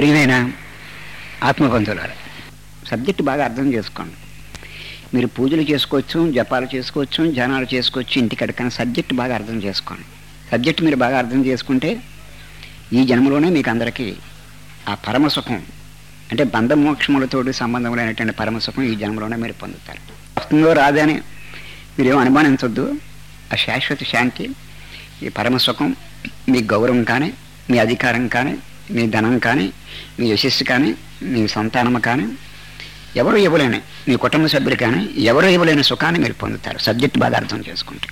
ప్రియమైన ఆత్మబంధువులారా సబ్జెక్ట్ బాగా అర్థం చేసుకోండి మీరు పూజలు చేసుకోవచ్చు జపాలు చేసుకోవచ్చు ధ్యానాలు చేసుకోవచ్చు ఇంటికి కానీ సబ్జెక్ట్ బాగా అర్థం చేసుకోండి సబ్జెక్ట్ మీరు బాగా అర్థం చేసుకుంటే ఈ జన్మలోనే మీకు అందరికీ ఆ పరమసుఖం అంటే బంధ మోక్షములతోటి సంబంధం లేనటువంటి పరమసుఖం ఈ జన్మలోనే మీరు పొందుతారు వస్తుందో రాదని మీరేం అనుమానించొద్దు ఆ శాశ్వత శాంతి ఈ పరమసుఖం మీ గౌరవం కానీ మీ అధికారం కానీ మీ ధనం కానీ మీ యశస్సు కానీ మీ సంతానం కానీ ఎవరు ఇవ్వలేని మీ కుటుంబ సభ్యులు కానీ ఎవరు ఇవ్వలేని సుఖాన్ని మీరు పొందుతారు సబ్జెక్ట్ బాగా అర్థం చేసుకుంటే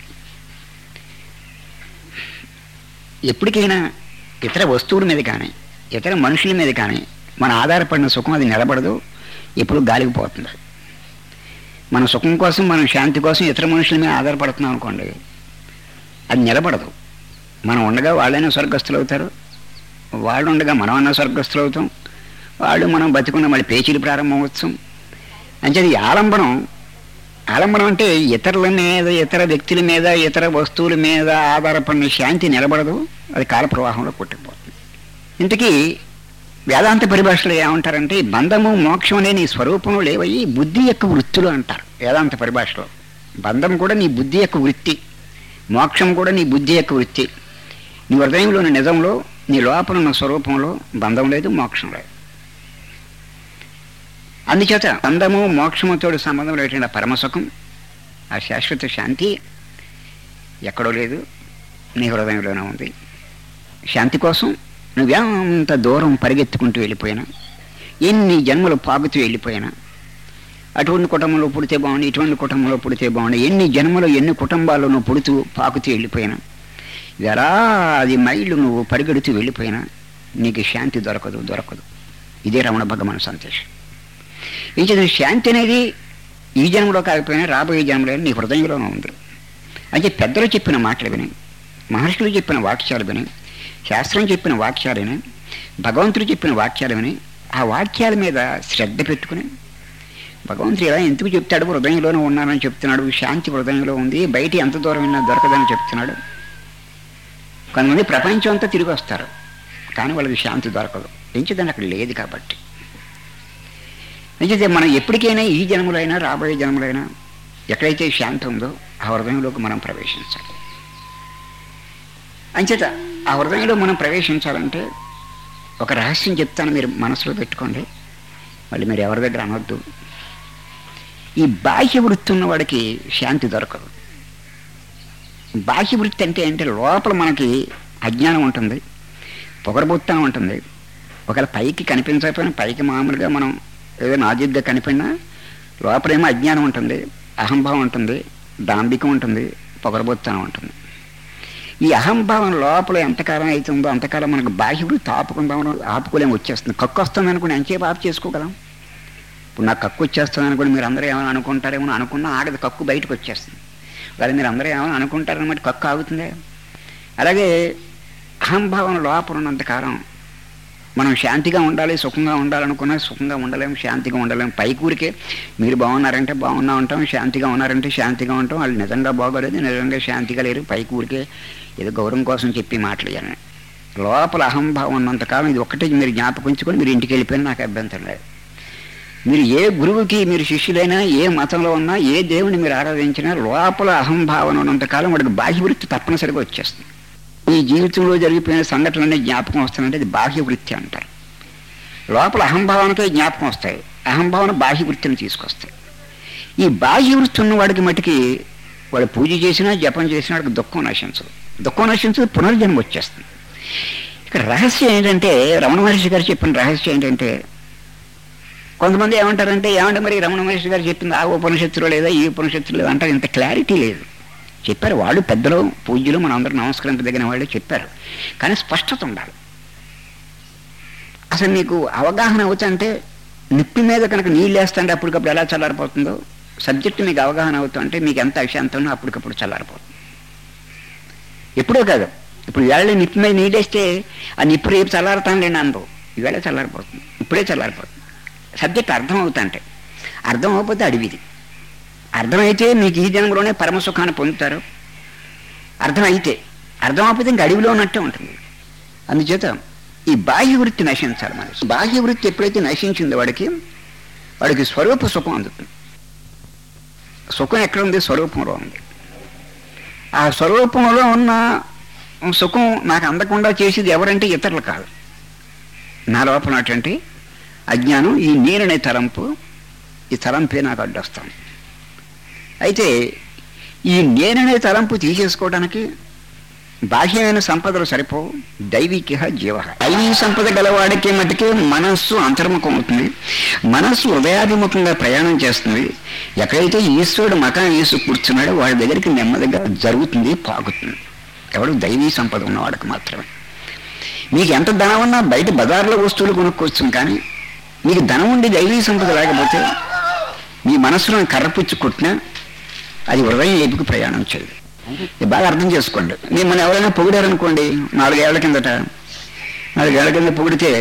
ఎప్పటికైనా ఇతర వస్తువుల మీద కానీ ఇతర మనుషుల మీద కానీ మన ఆధారపడిన సుఖం అది నిలబడదు ఎప్పుడు గాలికి పోతుంది మన సుఖం కోసం మనం శాంతి కోసం ఇతర మనుషుల మీద ఆధారపడుతున్నాం అనుకోండి అది నిలబడదు మనం ఉండగా వాళ్ళైనా స్వర్గస్థులు అవుతారు వాళ్ళు ఉండగా మనం అన్న స్వర్గస్థులు అవుతాం వాళ్ళు మనం బతికున్న మళ్ళీ పేచీలు ప్రారంభమవచ్చు అంటే ఈ ఆలంబనం ఆలంబనం అంటే ఇతరుల మీద ఇతర వ్యక్తుల మీద ఇతర వస్తువుల మీద ఆధారపడిన శాంతి నిలబడదు అది కాల ప్రవాహంలో కొట్టుకుపోతుంది ఇంతకీ వేదాంత పరిభాషలో ఏమంటారంటే ఈ బంధము మోక్షం అనే నీ స్వరూపంలో లేవయి బుద్ధి యొక్క వృత్తులు అంటారు వేదాంత పరిభాషలో బంధం కూడా నీ బుద్ధి యొక్క వృత్తి మోక్షం కూడా నీ బుద్ధి యొక్క వృత్తి నీ హృదయంలోని నిజంలో నీ లోపల ఉన్న స్వరూపంలో బంధం లేదు మోక్షం లేదు అందుచేత బంధము మోక్షముతో సంబంధం లేకుండా పరమసుఖం ఆ శాశ్వత శాంతి ఎక్కడో లేదు నీ హృదయంలోనే ఉంది శాంతి కోసం నువ్వెంత దూరం పరిగెత్తుకుంటూ వెళ్ళిపోయినా ఎన్ని జన్మలు పాకుతూ వెళ్ళిపోయినా అటువంటి కుటుంబంలో పుడితే బాగుంది ఇటువంటి కుటుంబంలో పుడితే బాగుంది ఎన్ని జన్మలు ఎన్ని కుటుంబాల్లో నువ్వు పుడుతూ పాకుతూ వెళ్ళిపోయినా అది మైళ్ళు నువ్వు పరిగెడుతూ వెళ్ళిపోయినా నీకు శాంతి దొరకదు దొరకదు ఇదే రమణ భగవాన్ సంతోషం ఏం చేసిన శాంతి అనేది ఈ జన్మలో కాకపోయినా రాబోయే జన్మలో నీ హృదయంలోనే ఉంది అంటే పెద్దలు చెప్పిన మాటలు విని మహర్షులు చెప్పిన వాక్యాలు విని శాస్త్రం చెప్పిన వాక్యాలు విని భగవంతుడు చెప్పిన వాక్యాలు విని ఆ వాక్యాల మీద శ్రద్ధ పెట్టుకుని భగవంతుడు ఇలా ఎందుకు చెప్తాడు హృదయంలోనే ఉన్నానని చెప్తున్నాడు శాంతి హృదయంలో ఉంది బయట ఎంత దూరం విన్నా దొరకదని చెప్తున్నాడు కొంతమంది ప్రపంచం అంతా తిరిగి వస్తారు కానీ వాళ్ళకి శాంతి దొరకదు ఎంచుదని అక్కడ లేదు కాబట్టి నిజతే మనం ఎప్పటికైనా ఈ జన్మలైనా రాబోయే జన్మలైనా ఎక్కడైతే శాంతి ఉందో ఆ హృదయంలోకి మనం ప్రవేశించాలి అంచేత ఆ హృదయంలో మనం ప్రవేశించాలంటే ఒక రహస్యం చెప్తాను మీరు మనసులో పెట్టుకోండి మళ్ళీ మీరు ఎవరి దగ్గర అనవద్దు ఈ బాహ్య వృత్తి ఉన్నవాడికి శాంతి దొరకదు బాహ్య వృత్తి అంటే అంటే లోపల మనకి అజ్ఞానం ఉంటుంది పొగరబుత్తనం ఉంటుంది ఒకవేళ పైకి కనిపించకపోయినా పైకి మామూలుగా మనం ఏదో నాజీద్గా కనిపినా లోపలేమో అజ్ఞానం ఉంటుంది అహంభావం ఉంటుంది దాంభికం ఉంటుంది పొగరబోత్తనం ఉంటుంది ఈ అహంభావం లోపల ఎంతకాలం అవుతుందో అంతకాలం మనకు బాహ్య వృత్తి ఆపుకుందాం ఆపుకోలేము వచ్చేస్తుంది కక్కు వస్తుంది అనుకుని ఎంతసేపు ఆపు చేసుకోగలం ఇప్పుడు నాకు కక్కు వచ్చేస్తుంది అనుకోండి మీరు అందరూ ఏమైనా అనుకుంటారేమో అనుకున్నా ఆగదు కక్కు బయటకు వచ్చేస్తుంది వాళ్ళు మీరు అందరూ ఏమైనా అనుకుంటారన్నమాట కక్కు ఆగుతుందే అలాగే అహంభావం లోపల ఉన్నంతకాలం మనం శాంతిగా ఉండాలి సుఖంగా ఉండాలనుకున్నా సుఖంగా ఉండలేము శాంతిగా ఉండలేము పైకూరికే మీరు బాగున్నారంటే బాగున్నా ఉంటాం శాంతిగా ఉన్నారంటే శాంతిగా ఉంటాం వాళ్ళు నిజంగా బాగోలేదు నిజంగా శాంతిగా లేరు పైకూరికే ఏదో గౌరవం కోసం చెప్పి మాట్లాడాను లోపల అహంభావం ఉన్నంతకాలం ఇది ఒక్కటే మీరు జ్ఞాపకించుకొని మీరు ఇంటికి వెళ్ళిపోయినా నాకు అభ్యంతరం లేదు మీరు ఏ గురువుకి మీరు శిష్యులైనా ఏ మతంలో ఉన్నా ఏ దేవుని మీరు ఆరాధించినా లోపల అహంభావన ఉన్నంతకాలం వాడికి బాహ్య వృత్తి తప్పనిసరిగా వచ్చేస్తుంది ఈ జీవితంలో జరిగిపోయిన సంఘటనలన్నీ జ్ఞాపకం వస్తాయంటే అది బాహ్య వృత్తి అంటారు లోపల అహంభావనకే జ్ఞాపకం వస్తాయి అహంభావన బాహ్య వృత్తిని తీసుకొస్తాయి ఈ బాహ్య వృత్తి ఉన్నవాడికి మటుకి వాడు పూజ చేసినా జపం చేసినా వాడికి దుఃఖం నశించదు దుఃఖం నశించదు పునర్జన్మ వచ్చేస్తుంది ఇక్కడ రహస్యం ఏంటంటే రమణ మహర్షి గారు చెప్పిన రహస్యం ఏంటంటే కొంతమంది ఏమంటారంటే ఏమంటే మరి రమణ మహర్షి గారు చెప్పింది ఆ ఉపనిషత్తులో లేదా ఈ ఉపనిషత్తులో లేదా అంటారు ఇంత క్లారిటీ లేదు చెప్పారు వాళ్ళు పెద్దలు పూజ్యులు మనం అందరూ నమస్కరించదగిన వాళ్ళే చెప్పారు కానీ స్పష్టత ఉండాలి అసలు మీకు అవగాహన అవుతుంటే నిప్పి మీద కనుక నీళ్ళు వేస్తుంటే అప్పటికప్పుడు ఎలా చల్లారిపోతుందో సబ్జెక్ట్ మీకు అవగాహన అవుతుంటే మీకు ఎంత అశాంతంలో అప్పటికప్పుడు చల్లారిపోతుంది ఎప్పుడో కాదు ఇప్పుడు వేళ నిప్పి మీద నీళ్ళేస్తే ఆ నిప్పు రేపు చల్లారుతానులేండి అనుభవం ఈవేళ చల్లారిపోతుంది ఇప్పుడే చల్లారిపోతుంది సబ్జెక్ట్ అర్థం అవుతుంటే అర్థం అవ్వకపోతే అడివిది అర్థమైతే మీకు ఈ జన్మలోనే పరమసుఖాన్ని పొందుతారు అర్థమైతే అర్థం అవ్వకపోతే ఇంక అడవిలో ఉన్నట్టే ఉంటుంది అందుచేత ఈ బాహ్య వృత్తి నశించాలి మనసు బాహ్య వృత్తి ఎప్పుడైతే నశించిందో వాడికి వాడికి స్వరూప సుఖం అందుతుంది సుఖం ఎక్కడ ఉంది స్వరూపంలో ఉంది ఆ స్వరూపంలో ఉన్న సుఖం నాకు అందకుండా చేసేది ఎవరంటే ఇతరులు కాదు నా లోపల ఉన్నటువంటి అజ్ఞానం ఈ నేననే తలంపు ఈ తలంపే నాకు అడ్డొస్తాను అయితే ఈ నేననే తలంపు తీసేసుకోవడానికి బాహ్యమైన సంపదలు సరిపోవు దైవిక జీవ దైవీ సంపద గలవాడికి మటుకే మనస్సు అంతర్ముఖం అవుతుంది మనస్సు హృదయాభిముఖంగా ప్రయాణం చేస్తుంది ఎక్కడైతే ఈశ్వరుడు మకా వేసు కూర్చున్నాడో వాడి దగ్గరికి నెమ్మదిగా జరుగుతుంది పాకుతుంది ఎవడు దైవీ సంపద ఉన్నవాడికి మాత్రమే మీకు ఎంత ధనం ఉన్నా బయట బజార్లో వస్తువులు కొనుక్కోవచ్చు కానీ మీకు ధనం ఉండి దైవీ సంపద లేకపోతే మీ మనసులో కర్రపుచ్చి కొట్టినా అది హృదయం ఏపుకు ప్రయాణం చేయదు ఇది బాగా అర్థం చేసుకోండి మిమ్మల్ని ఎవరైనా పొగిడారనుకోండి నాలుగేళ్ల కిందట నాలుగేళ్ల కింద పొగిడితే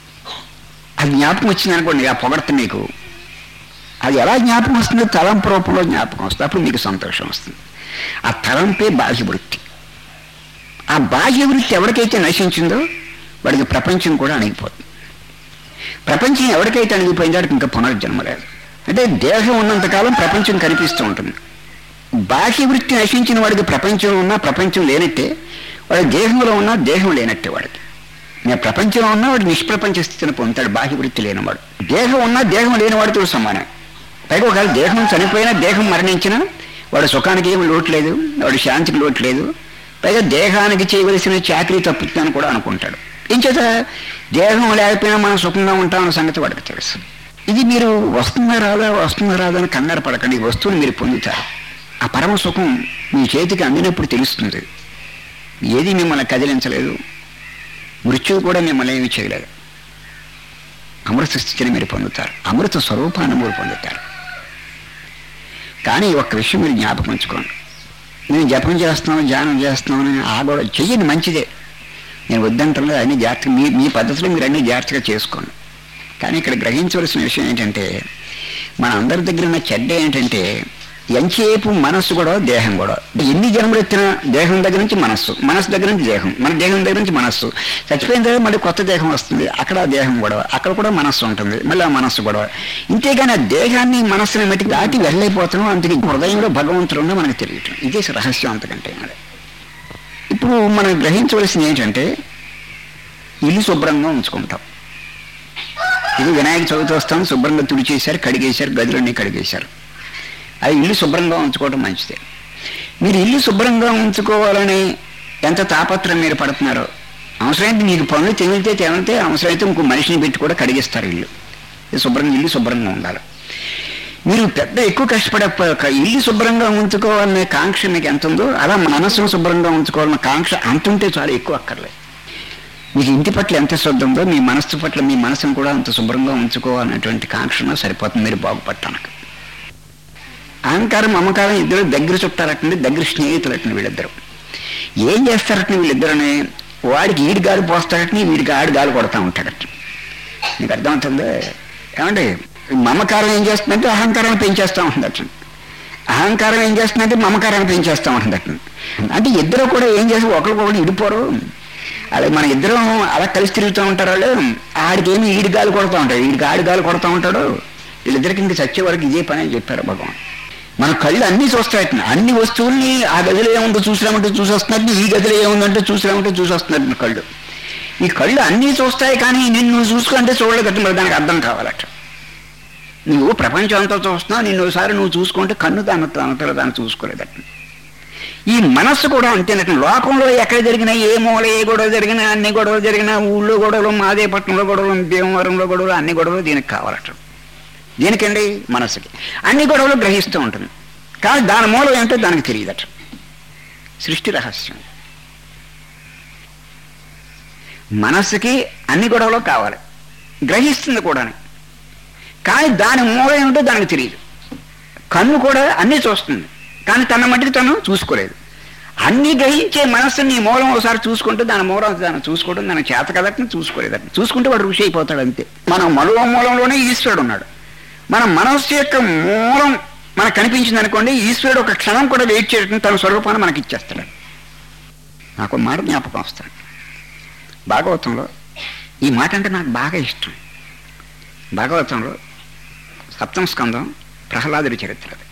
అది జ్ఞాపకం వచ్చింది అనుకోండి ఆ పొగడత మీకు అది ఎలా జ్ఞాపకం వస్తుంది తలంపు రూపంలో జ్ఞాపకం వస్తుంది అప్పుడు మీకు సంతోషం వస్తుంది ఆ తలంపే బాహ్య వృత్తి ఆ బాహ్య వృత్తి ఎవరికైతే నశించిందో వాడికి ప్రపంచం కూడా అణిగిపోతుంది ప్రపంచం ఎవరికైతే అణిగిపోయిందో వాడికి ఇంకా పునర్జన్మ లేదు అంటే దేహం ఉన్నంతకాలం ప్రపంచం కనిపిస్తూ ఉంటుంది బాహ్య వృత్తి నశించిన వాడికి ప్రపంచం ఉన్నా ప్రపంచం లేనట్టే వాడి దేహంలో ఉన్నా దేహం లేనట్టే వాడికి నేను ప్రపంచంలో ఉన్నా వాడు నిష్ప్రపంచ స్థితిని పొందుతాడు బాహ్య వృత్తి లేనివాడు దేహం ఉన్నా దేహం లేనివాడితో సమానం పైగా ఒకవేళ దేహం చనిపోయినా దేహం మరణించినా వాడు సుఖానికి ఏమి లోటు లేదు వాడు శాంతికి లోటు లేదు పైగా దేహానికి చేయవలసిన చాకరీ తప్పుతుందని కూడా అనుకుంటాడు ఏం చేత దేహం లేకపోయినా మనం సుఖంగా ఉంటామన్న సంగతి వాడికి తెలుసు ఇది మీరు వస్తుందా రాదా వస్తుందా రాదా అని కంగారు పడకండి ఈ వస్తువుని మీరు పొందుతారు ఆ పరమ సుఖం మీ చేతికి అందినప్పుడు తెలుస్తుంది ఏది మిమ్మల్ని కదిలించలేదు మృత్యువు కూడా మిమ్మల్ని ఏమి చేయలేదు అమృత స్థితిని మీరు పొందుతారు అమృత స్వరూపాన్ని మీరు పొందుతారు కానీ ఒక్క విషయం మీరు జ్ఞాపకం ఉంచుకోండి నేను జపం చేస్తున్నాను ధ్యానం చేస్తున్నాను అని ఆ కూడా చెయ్యండి మంచిదే నేను వద్దంటలేదు అన్ని జాగ్రత్తగా మీ మీ పద్ధతిలో మీరు అన్ని జాగ్రత్తగా చేసుకోండి కానీ ఇక్కడ గ్రహించవలసిన విషయం ఏంటంటే మన అందరి దగ్గర ఉన్న చెడ్డ ఏంటంటే ఎంతసేపు మనస్సు కూడా దేహం కూడా ఎన్ని జన్మలు ఎత్తినా దేహం దగ్గర నుంచి మనస్సు మనస్సు దగ్గర నుంచి దేహం మన దేహం దగ్గర నుంచి మనస్సు చచ్చిపోయిన తర్వాత మళ్ళీ కొత్త దేహం వస్తుంది అక్కడ ఆ దేహం గొడవ అక్కడ కూడా మనస్సు ఉంటుంది మళ్ళీ ఆ మనస్సు గొడవ ఇంతేగాని ఆ దేహాన్ని మనస్సుని మట్టి దాటి వెళ్ళైపోతున్నాం అందుకే హృదయంలో భగవంతుడు ఉన్నా మనకు తెలియటం ఇదే రహస్యం అంతకంటే మరి ఇప్పుడు మనం గ్రహించవలసింది ఏంటంటే ఇల్లు శుభ్రంగా ఉంచుకుంటాం ఇది వినాయక చవితి వస్తాం శుభ్రంగా తుడిచేశారు కడిగేశారు గదులన్నీ కడిగేశారు అది ఇల్లు శుభ్రంగా ఉంచుకోవడం మంచిదే మీరు ఇల్లు శుభ్రంగా ఉంచుకోవాలని ఎంత తాపత్రం మీరు పడుతున్నారో అవసరమైతే మీకు పనులు తెగిలితే తెగిలితే అవసరమైతే ఇంకో మనిషిని పెట్టి కూడా కడిగిస్తారు ఇల్లు ఇది శుభ్రంగా ఇల్లు శుభ్రంగా ఉండాలి మీరు పెద్ద ఎక్కువ కష్టపడే ప- ఇల్లు శుభ్రంగా ఉంచుకోవాలనే కాంక్ష మీకు ఎంత ఉందో అలా మనసును శుభ్రంగా ఉంచుకోవాలన్న కాంక్ష అంత ఉంటే చాలా ఎక్కువ అక్కర్లేదు మీకు ఇంటి పట్ల ఎంత శ్రద్ధ ఉందో మీ మనస్సు పట్ల మీ మనసును కూడా అంత శుభ్రంగా ఉంచుకోవాలనేటువంటి కాంక్షణ సరిపోతుంది మీరు బాగుపడటానికి అహంకారం మమకారం ఇద్దరు దగ్గర చుట్టారటండి దగ్గర స్నేహితులటండి వీళ్ళిద్దరు ఏం చేస్తారటని వీళ్ళిద్దరని వాడికి ఈడు గాలి పోస్తారటని వీడికి ఆడి గాలి కొడతా ఉంటాడట నీకు అర్థమవుతుంది ఏమండి మమకారం ఏం చేస్తుందంటే అహంకారాన్ని పెంచేస్తూ ఉంటుందట అహంకారం ఏం చేస్తుందంటే మమకారాన్ని పెంచేస్తూ ఉంటుందట అంటే ఇద్దరు కూడా ఏం చేసి ఒకరికొకరు ఇడిపోరు అలా మన ఇద్దరం అలా కలిసి తిరుగుతూ ఉంటారు వాళ్ళు ఆడికి ఏమి ఈడి గాలి కొడుతూ ఉంటాడు ఈడికి ఆడి గాలి కొడుతూ ఉంటాడు వీళ్ళిద్దరికి ఇంక చచ్చే వరకు ఇదే పని అని చెప్పారు భగవాన్ మన కళ్ళు అన్ని చూస్తాయట అన్ని వస్తువుల్ని ఆ గదిలో ఏముందో చూసినామంటే చూసొస్తున్నట్టు ఈ గదిలో ఏముందంటే చూసినామంటే చూసొస్తున్నట్టు కళ్ళు ఈ కళ్ళు అన్నీ చూస్తాయి కానీ నిన్ను నువ్వు చూసుకుంటే చూడలేదట మరి దానికి అర్థం కావాలట నువ్వు ప్రపంచం అంతా చూస్తున్నావు నిన్ను ఒకసారి నువ్వు చూసుకుంటే కన్ను దాని తనతో దాన్ని చూసుకోలేదట ఈ మనస్సు కూడా అంతేనట లోకంలో ఎక్కడ జరిగినా ఏ మూల ఏ గొడవ జరిగినా అన్ని గొడవలు జరిగినా ఊళ్ళో గొడవలు మాదేపట్నంలో గొడవలు భీమవరంలో గొడవలు అన్ని గొడవలు దీనికి కావాలట దేనికండి మనస్సుకి అన్ని గొడవలు గ్రహిస్తూ ఉంటుంది కానీ దాని మూలం ఏంటో దానికి తెలియదట సృష్టి రహస్యం మనస్సుకి అన్ని గొడవలు కావాలి గ్రహిస్తుంది కూడా కానీ దాని మూలం ఏమిటో దానికి తెలియదు కన్ను కూడా అన్నీ చూస్తుంది కానీ తన మట్టుకు తను చూసుకోలేదు అన్ని గ్రహించే మనస్సుని నీ మూలం ఒకసారి చూసుకుంటే దాని మూలం దాన్ని చూసుకోవడం దాని చేత కదటని చూసుకోలేదట చూసుకుంటే వాడు ఋషి అయిపోతాడు అంతే మన మనువ మూలంలోనే ఈశ్వరుడు ఉన్నాడు మన మనస్సు యొక్క మూలం మనకు కనిపించింది అనుకోండి ఈశ్వరుడు ఒక క్షణం కూడా వెయిట్ చేయడం తన స్వరూపాన్ని మనకి ఇచ్చేస్తాడు నాకు మాట జ్ఞాపకం వస్తాడు భాగవతంలో ఈ మాట అంటే నాకు బాగా ఇష్టం భాగవతంలో సప్తమ స్కందం ప్రహ్లాదుడి చరిత్ర అది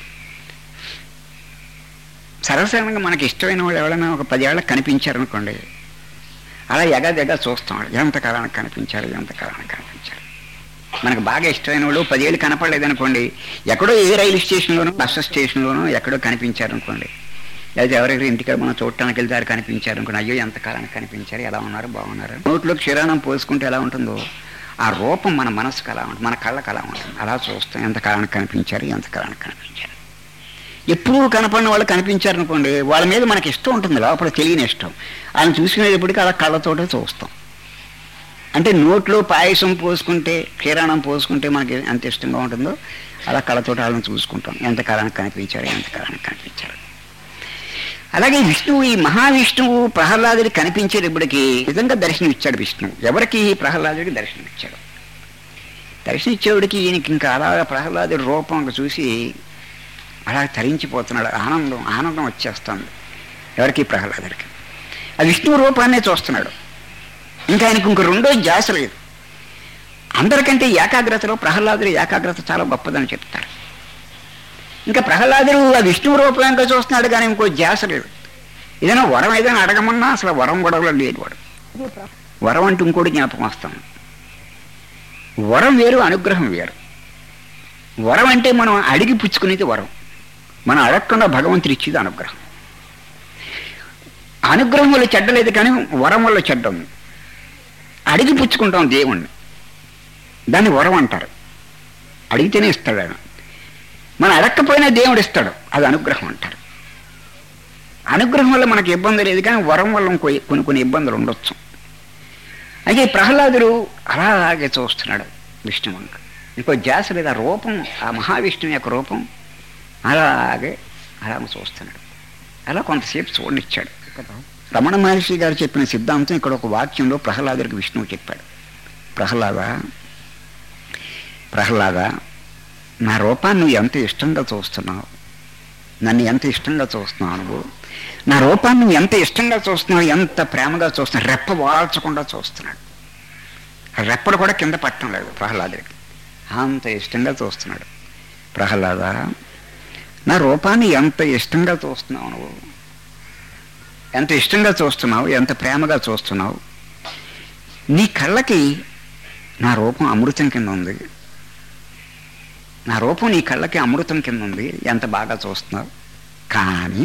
సర్వసాధారణంగా మనకి ఇష్టమైన వాళ్ళు ఎవరైనా ఒక పదేళ్ళకి కనిపించారనుకోండి అలా ఎగదెగ చూస్తాం ఎంతకాలానికి కనిపించారు ఎంతకాలానికి కనిపించారు మనకు బాగా ఇష్టమైన వాళ్ళు పదేళ్ళు కనపడలేదనుకోండి ఎక్కడో ఏ రైలు స్టేషన్లోనో బస్ స్టేషన్లోనో ఎక్కడో కనిపించారనుకోండి లేదా ఎవరైనా ఇంటికి మనం చూడటానికి వెళ్తారు కనిపించారు అనుకోండి అయ్యో ఎంతకాలానికి కనిపించారు ఎలా ఉన్నారు బాగున్నారు నోట్లో క్షీరాణం పోసుకుంటే ఎలా ఉంటుందో ఆ రూపం మన మనసుకు అలా ఉంటుంది మన కళ్ళకు అలా ఉంటుంది అలా చూస్తాం ఎంతకాలానికి కనిపించారు ఎంతకాలానికి కనిపించారు ఎప్పుడూ కనపడిన వాళ్ళు కనిపించారనుకోండి వాళ్ళ మీద మనకి ఇష్టం ఉంటుంది లోపల తెలియని ఇష్టం ఆయన చూసుకునేటప్పటికి అలా కళ్ళతోటే చూస్తాం అంటే నోట్లో పాయసం పోసుకుంటే క్షీరాణం పోసుకుంటే మనకి ఎంత ఇష్టంగా ఉంటుందో అలా కళ్ళతోటి వాళ్ళని చూసుకుంటాం ఎంతకాలానికి కనిపించారు ఎంతకాలానికి కనిపించారు అలాగే విష్ణువు ఈ మహావిష్ణువు ప్రహ్లాదుడికి కనిపించేటప్పటికి నిజంగా దర్శనం ఇచ్చాడు విష్ణువు ఎవరికి ప్రహ్లాదుడికి దర్శనం ఇచ్చాడు దర్శనం ఇచ్చేవాడికి ఈయనకి ఇంకా అలా ప్రహ్లాదుడి రూపం చూసి అలా తరించిపోతున్నాడు ఆనందం ఆనందం వచ్చేస్తుంది ఎవరికి ప్రహ్లాదుడికి ఆ విష్ణువు రూపాన్నే చూస్తున్నాడు ఇంకా ఆయనకు ఇంక రెండో ధ్యాస లేదు అందరికంటే ఏకాగ్రతలో ప్రహ్లాదుడి ఏకాగ్రత చాలా గొప్పదని చెప్తారు ఇంకా ప్రహ్లాదుడు ఆ విష్ణువు రూపం ఇంకా చూస్తున్నాడు కానీ ఇంకో ధ్యాస లేదు ఏదైనా వరం ఏదైనా అడగమన్నా అసలు వరం గొడవలో లేడు వాడు వరం అంటూ ఇంకోటి జ్ఞాపకం వస్తాం వరం వేరు అనుగ్రహం వేరు వరం అంటే మనం అడిగి పుచ్చుకునేది వరం మనం అడగకుండా భగవంతుడు ఇచ్చేది అనుగ్రహం అనుగ్రహం వల్ల చెడ్డ లేదు కానీ వరం వల్ల చెడ్డ ఉంది అడిగి పుచ్చుకుంటాం దేవుణ్ణి దాన్ని వరం అంటారు అడిగితేనే ఇస్తాడు ఆయన మనం అడగకపోయినా దేవుడు ఇస్తాడు అది అనుగ్రహం అంటారు అనుగ్రహం వల్ల మనకి ఇబ్బంది లేదు కానీ వరం వల్ల ఇంకో కొన్ని కొన్ని ఇబ్బందులు ఉండొచ్చు అయితే ప్రహ్లాదుడు అలాగే చూస్తున్నాడు విష్ణువంక ఇంకో జాస లేదు ఆ రూపం ఆ మహావిష్ణువు యొక్క రూపం అలాగే అలా చూస్తున్నాడు అలా కొంతసేపు చూడనిచ్చాడు రమణ మహర్షి గారు చెప్పిన సిద్ధాంతం ఇక్కడ ఒక వాక్యంలో ప్రహ్లాదుడికి విష్ణువు చెప్పాడు ప్రహ్లాద ప్రహ్లాద నా రూపాన్ని నువ్వు ఎంత ఇష్టంగా చూస్తున్నావు నన్ను ఎంత ఇష్టంగా చూస్తున్నావు నువ్వు నా రూపాన్ని నువ్వు ఎంత ఇష్టంగా చూస్తున్నావు ఎంత ప్రేమగా చూస్తున్నావు రెప్ప వాల్చకుండా చూస్తున్నాడు ఆ రెప్పలు కూడా కింద పట్టడం లేదు ప్రహ్లాదుడికి అంత ఇష్టంగా చూస్తున్నాడు ప్రహ్లాద నా రూపాన్ని ఎంత ఇష్టంగా చూస్తున్నావు నువ్వు ఎంత ఇష్టంగా చూస్తున్నావు ఎంత ప్రేమగా చూస్తున్నావు నీ కళ్ళకి నా రూపం అమృతం కింద ఉంది నా రూపం నీ కళ్ళకి అమృతం కింద ఉంది ఎంత బాగా చూస్తున్నావు కానీ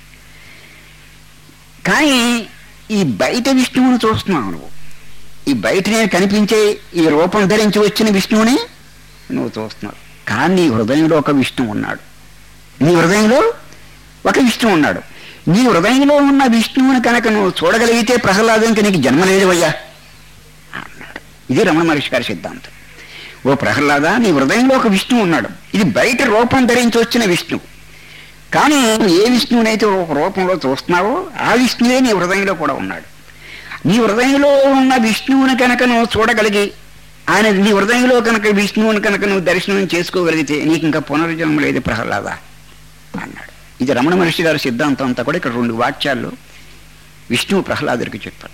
కానీ ఈ బయట విష్ణువుని చూస్తున్నావు నువ్వు ఈ బయట నేను కనిపించే ఈ రూపం ధరించి వచ్చిన విష్ణువుని నువ్వు చూస్తున్నావు కానీ నీ హృదయంలో ఒక విష్ణువు ఉన్నాడు నీ హృదయంలో ఒక విష్ణువు ఉన్నాడు నీ హృదయంలో ఉన్న విష్ణువుని కనుక నువ్వు చూడగలిగితే ప్రహ్లాదంకి నీకు జన్మ లేదు అయ్యా అన్నాడు ఇది రమణ మహర్షి గారి సిద్ధాంతం ఓ ప్రహ్లాద నీ హృదయంలో ఒక విష్ణువు ఉన్నాడు ఇది బయట రూపం ధరించి వచ్చిన విష్ణువు కానీ నువ్వు ఏ విష్ణువునైతే ఒక రూపంలో చూస్తున్నావో ఆ విష్ణువే నీ హృదయంలో కూడా ఉన్నాడు నీ హృదయంలో ఉన్న విష్ణువుని కనుక నువ్వు చూడగలిగి ఆయన నీ హృదయంలో కనుక విష్ణువుని కనుక నువ్వు దర్శనం చేసుకోగలిగితే నీకు ఇంకా పునర్జన్మ లేదు ప్రహ్లాద అన్నాడు ఇది రమణ మహర్షి గారి సిద్ధాంతం అంతా కూడా ఇక్కడ రెండు వాక్యాల్లో విష్ణువు ప్రహ్లాదుడికి చెప్పాడు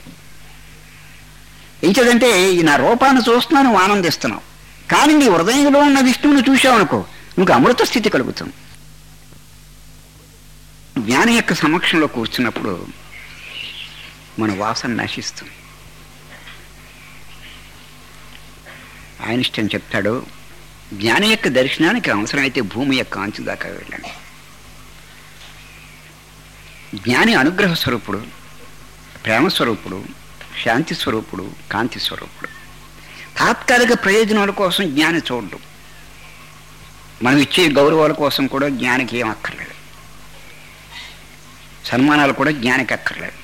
ఏంటంటే ఈ నా రూపాన్ని చూస్తున్నావు నువ్వు ఆనందిస్తున్నావు కానీ నీ హృదయంలో ఉన్న విష్ణువుని చూసావు అనుకో నీకు అమృత స్థితి కలుగుతుంది జ్ఞాని యొక్క సమక్షంలో కూర్చున్నప్పుడు మన వాసన నశిస్తుంది ఐన్స్టైన్ చెప్తాడు జ్ఞాని యొక్క దర్శనానికి అవసరమైతే భూమి యొక్క అంచు దాకా వెళ్ళండి జ్ఞాని అనుగ్రహ స్వరూపుడు ప్రేమ స్వరూపుడు శాంతి స్వరూపుడు కాంతి స్వరూపుడు తాత్కాలిక ప్రయోజనాల కోసం జ్ఞాని చూడడు మనం ఇచ్చే గౌరవాల కోసం కూడా జ్ఞానికి ఏం అక్కర్లేదు సన్మానాలు కూడా జ్ఞానికి అక్కర్లేదు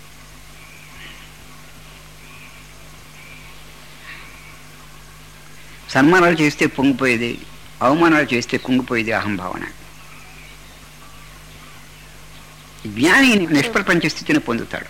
సన్మానాలు చేస్తే పొంగిపోయేది అవమానాలు చేస్తే కుంగిపోయేది అహంభావన జ్ఞాని నిష్ప్రపంచ స్థితిని పొందుతాడు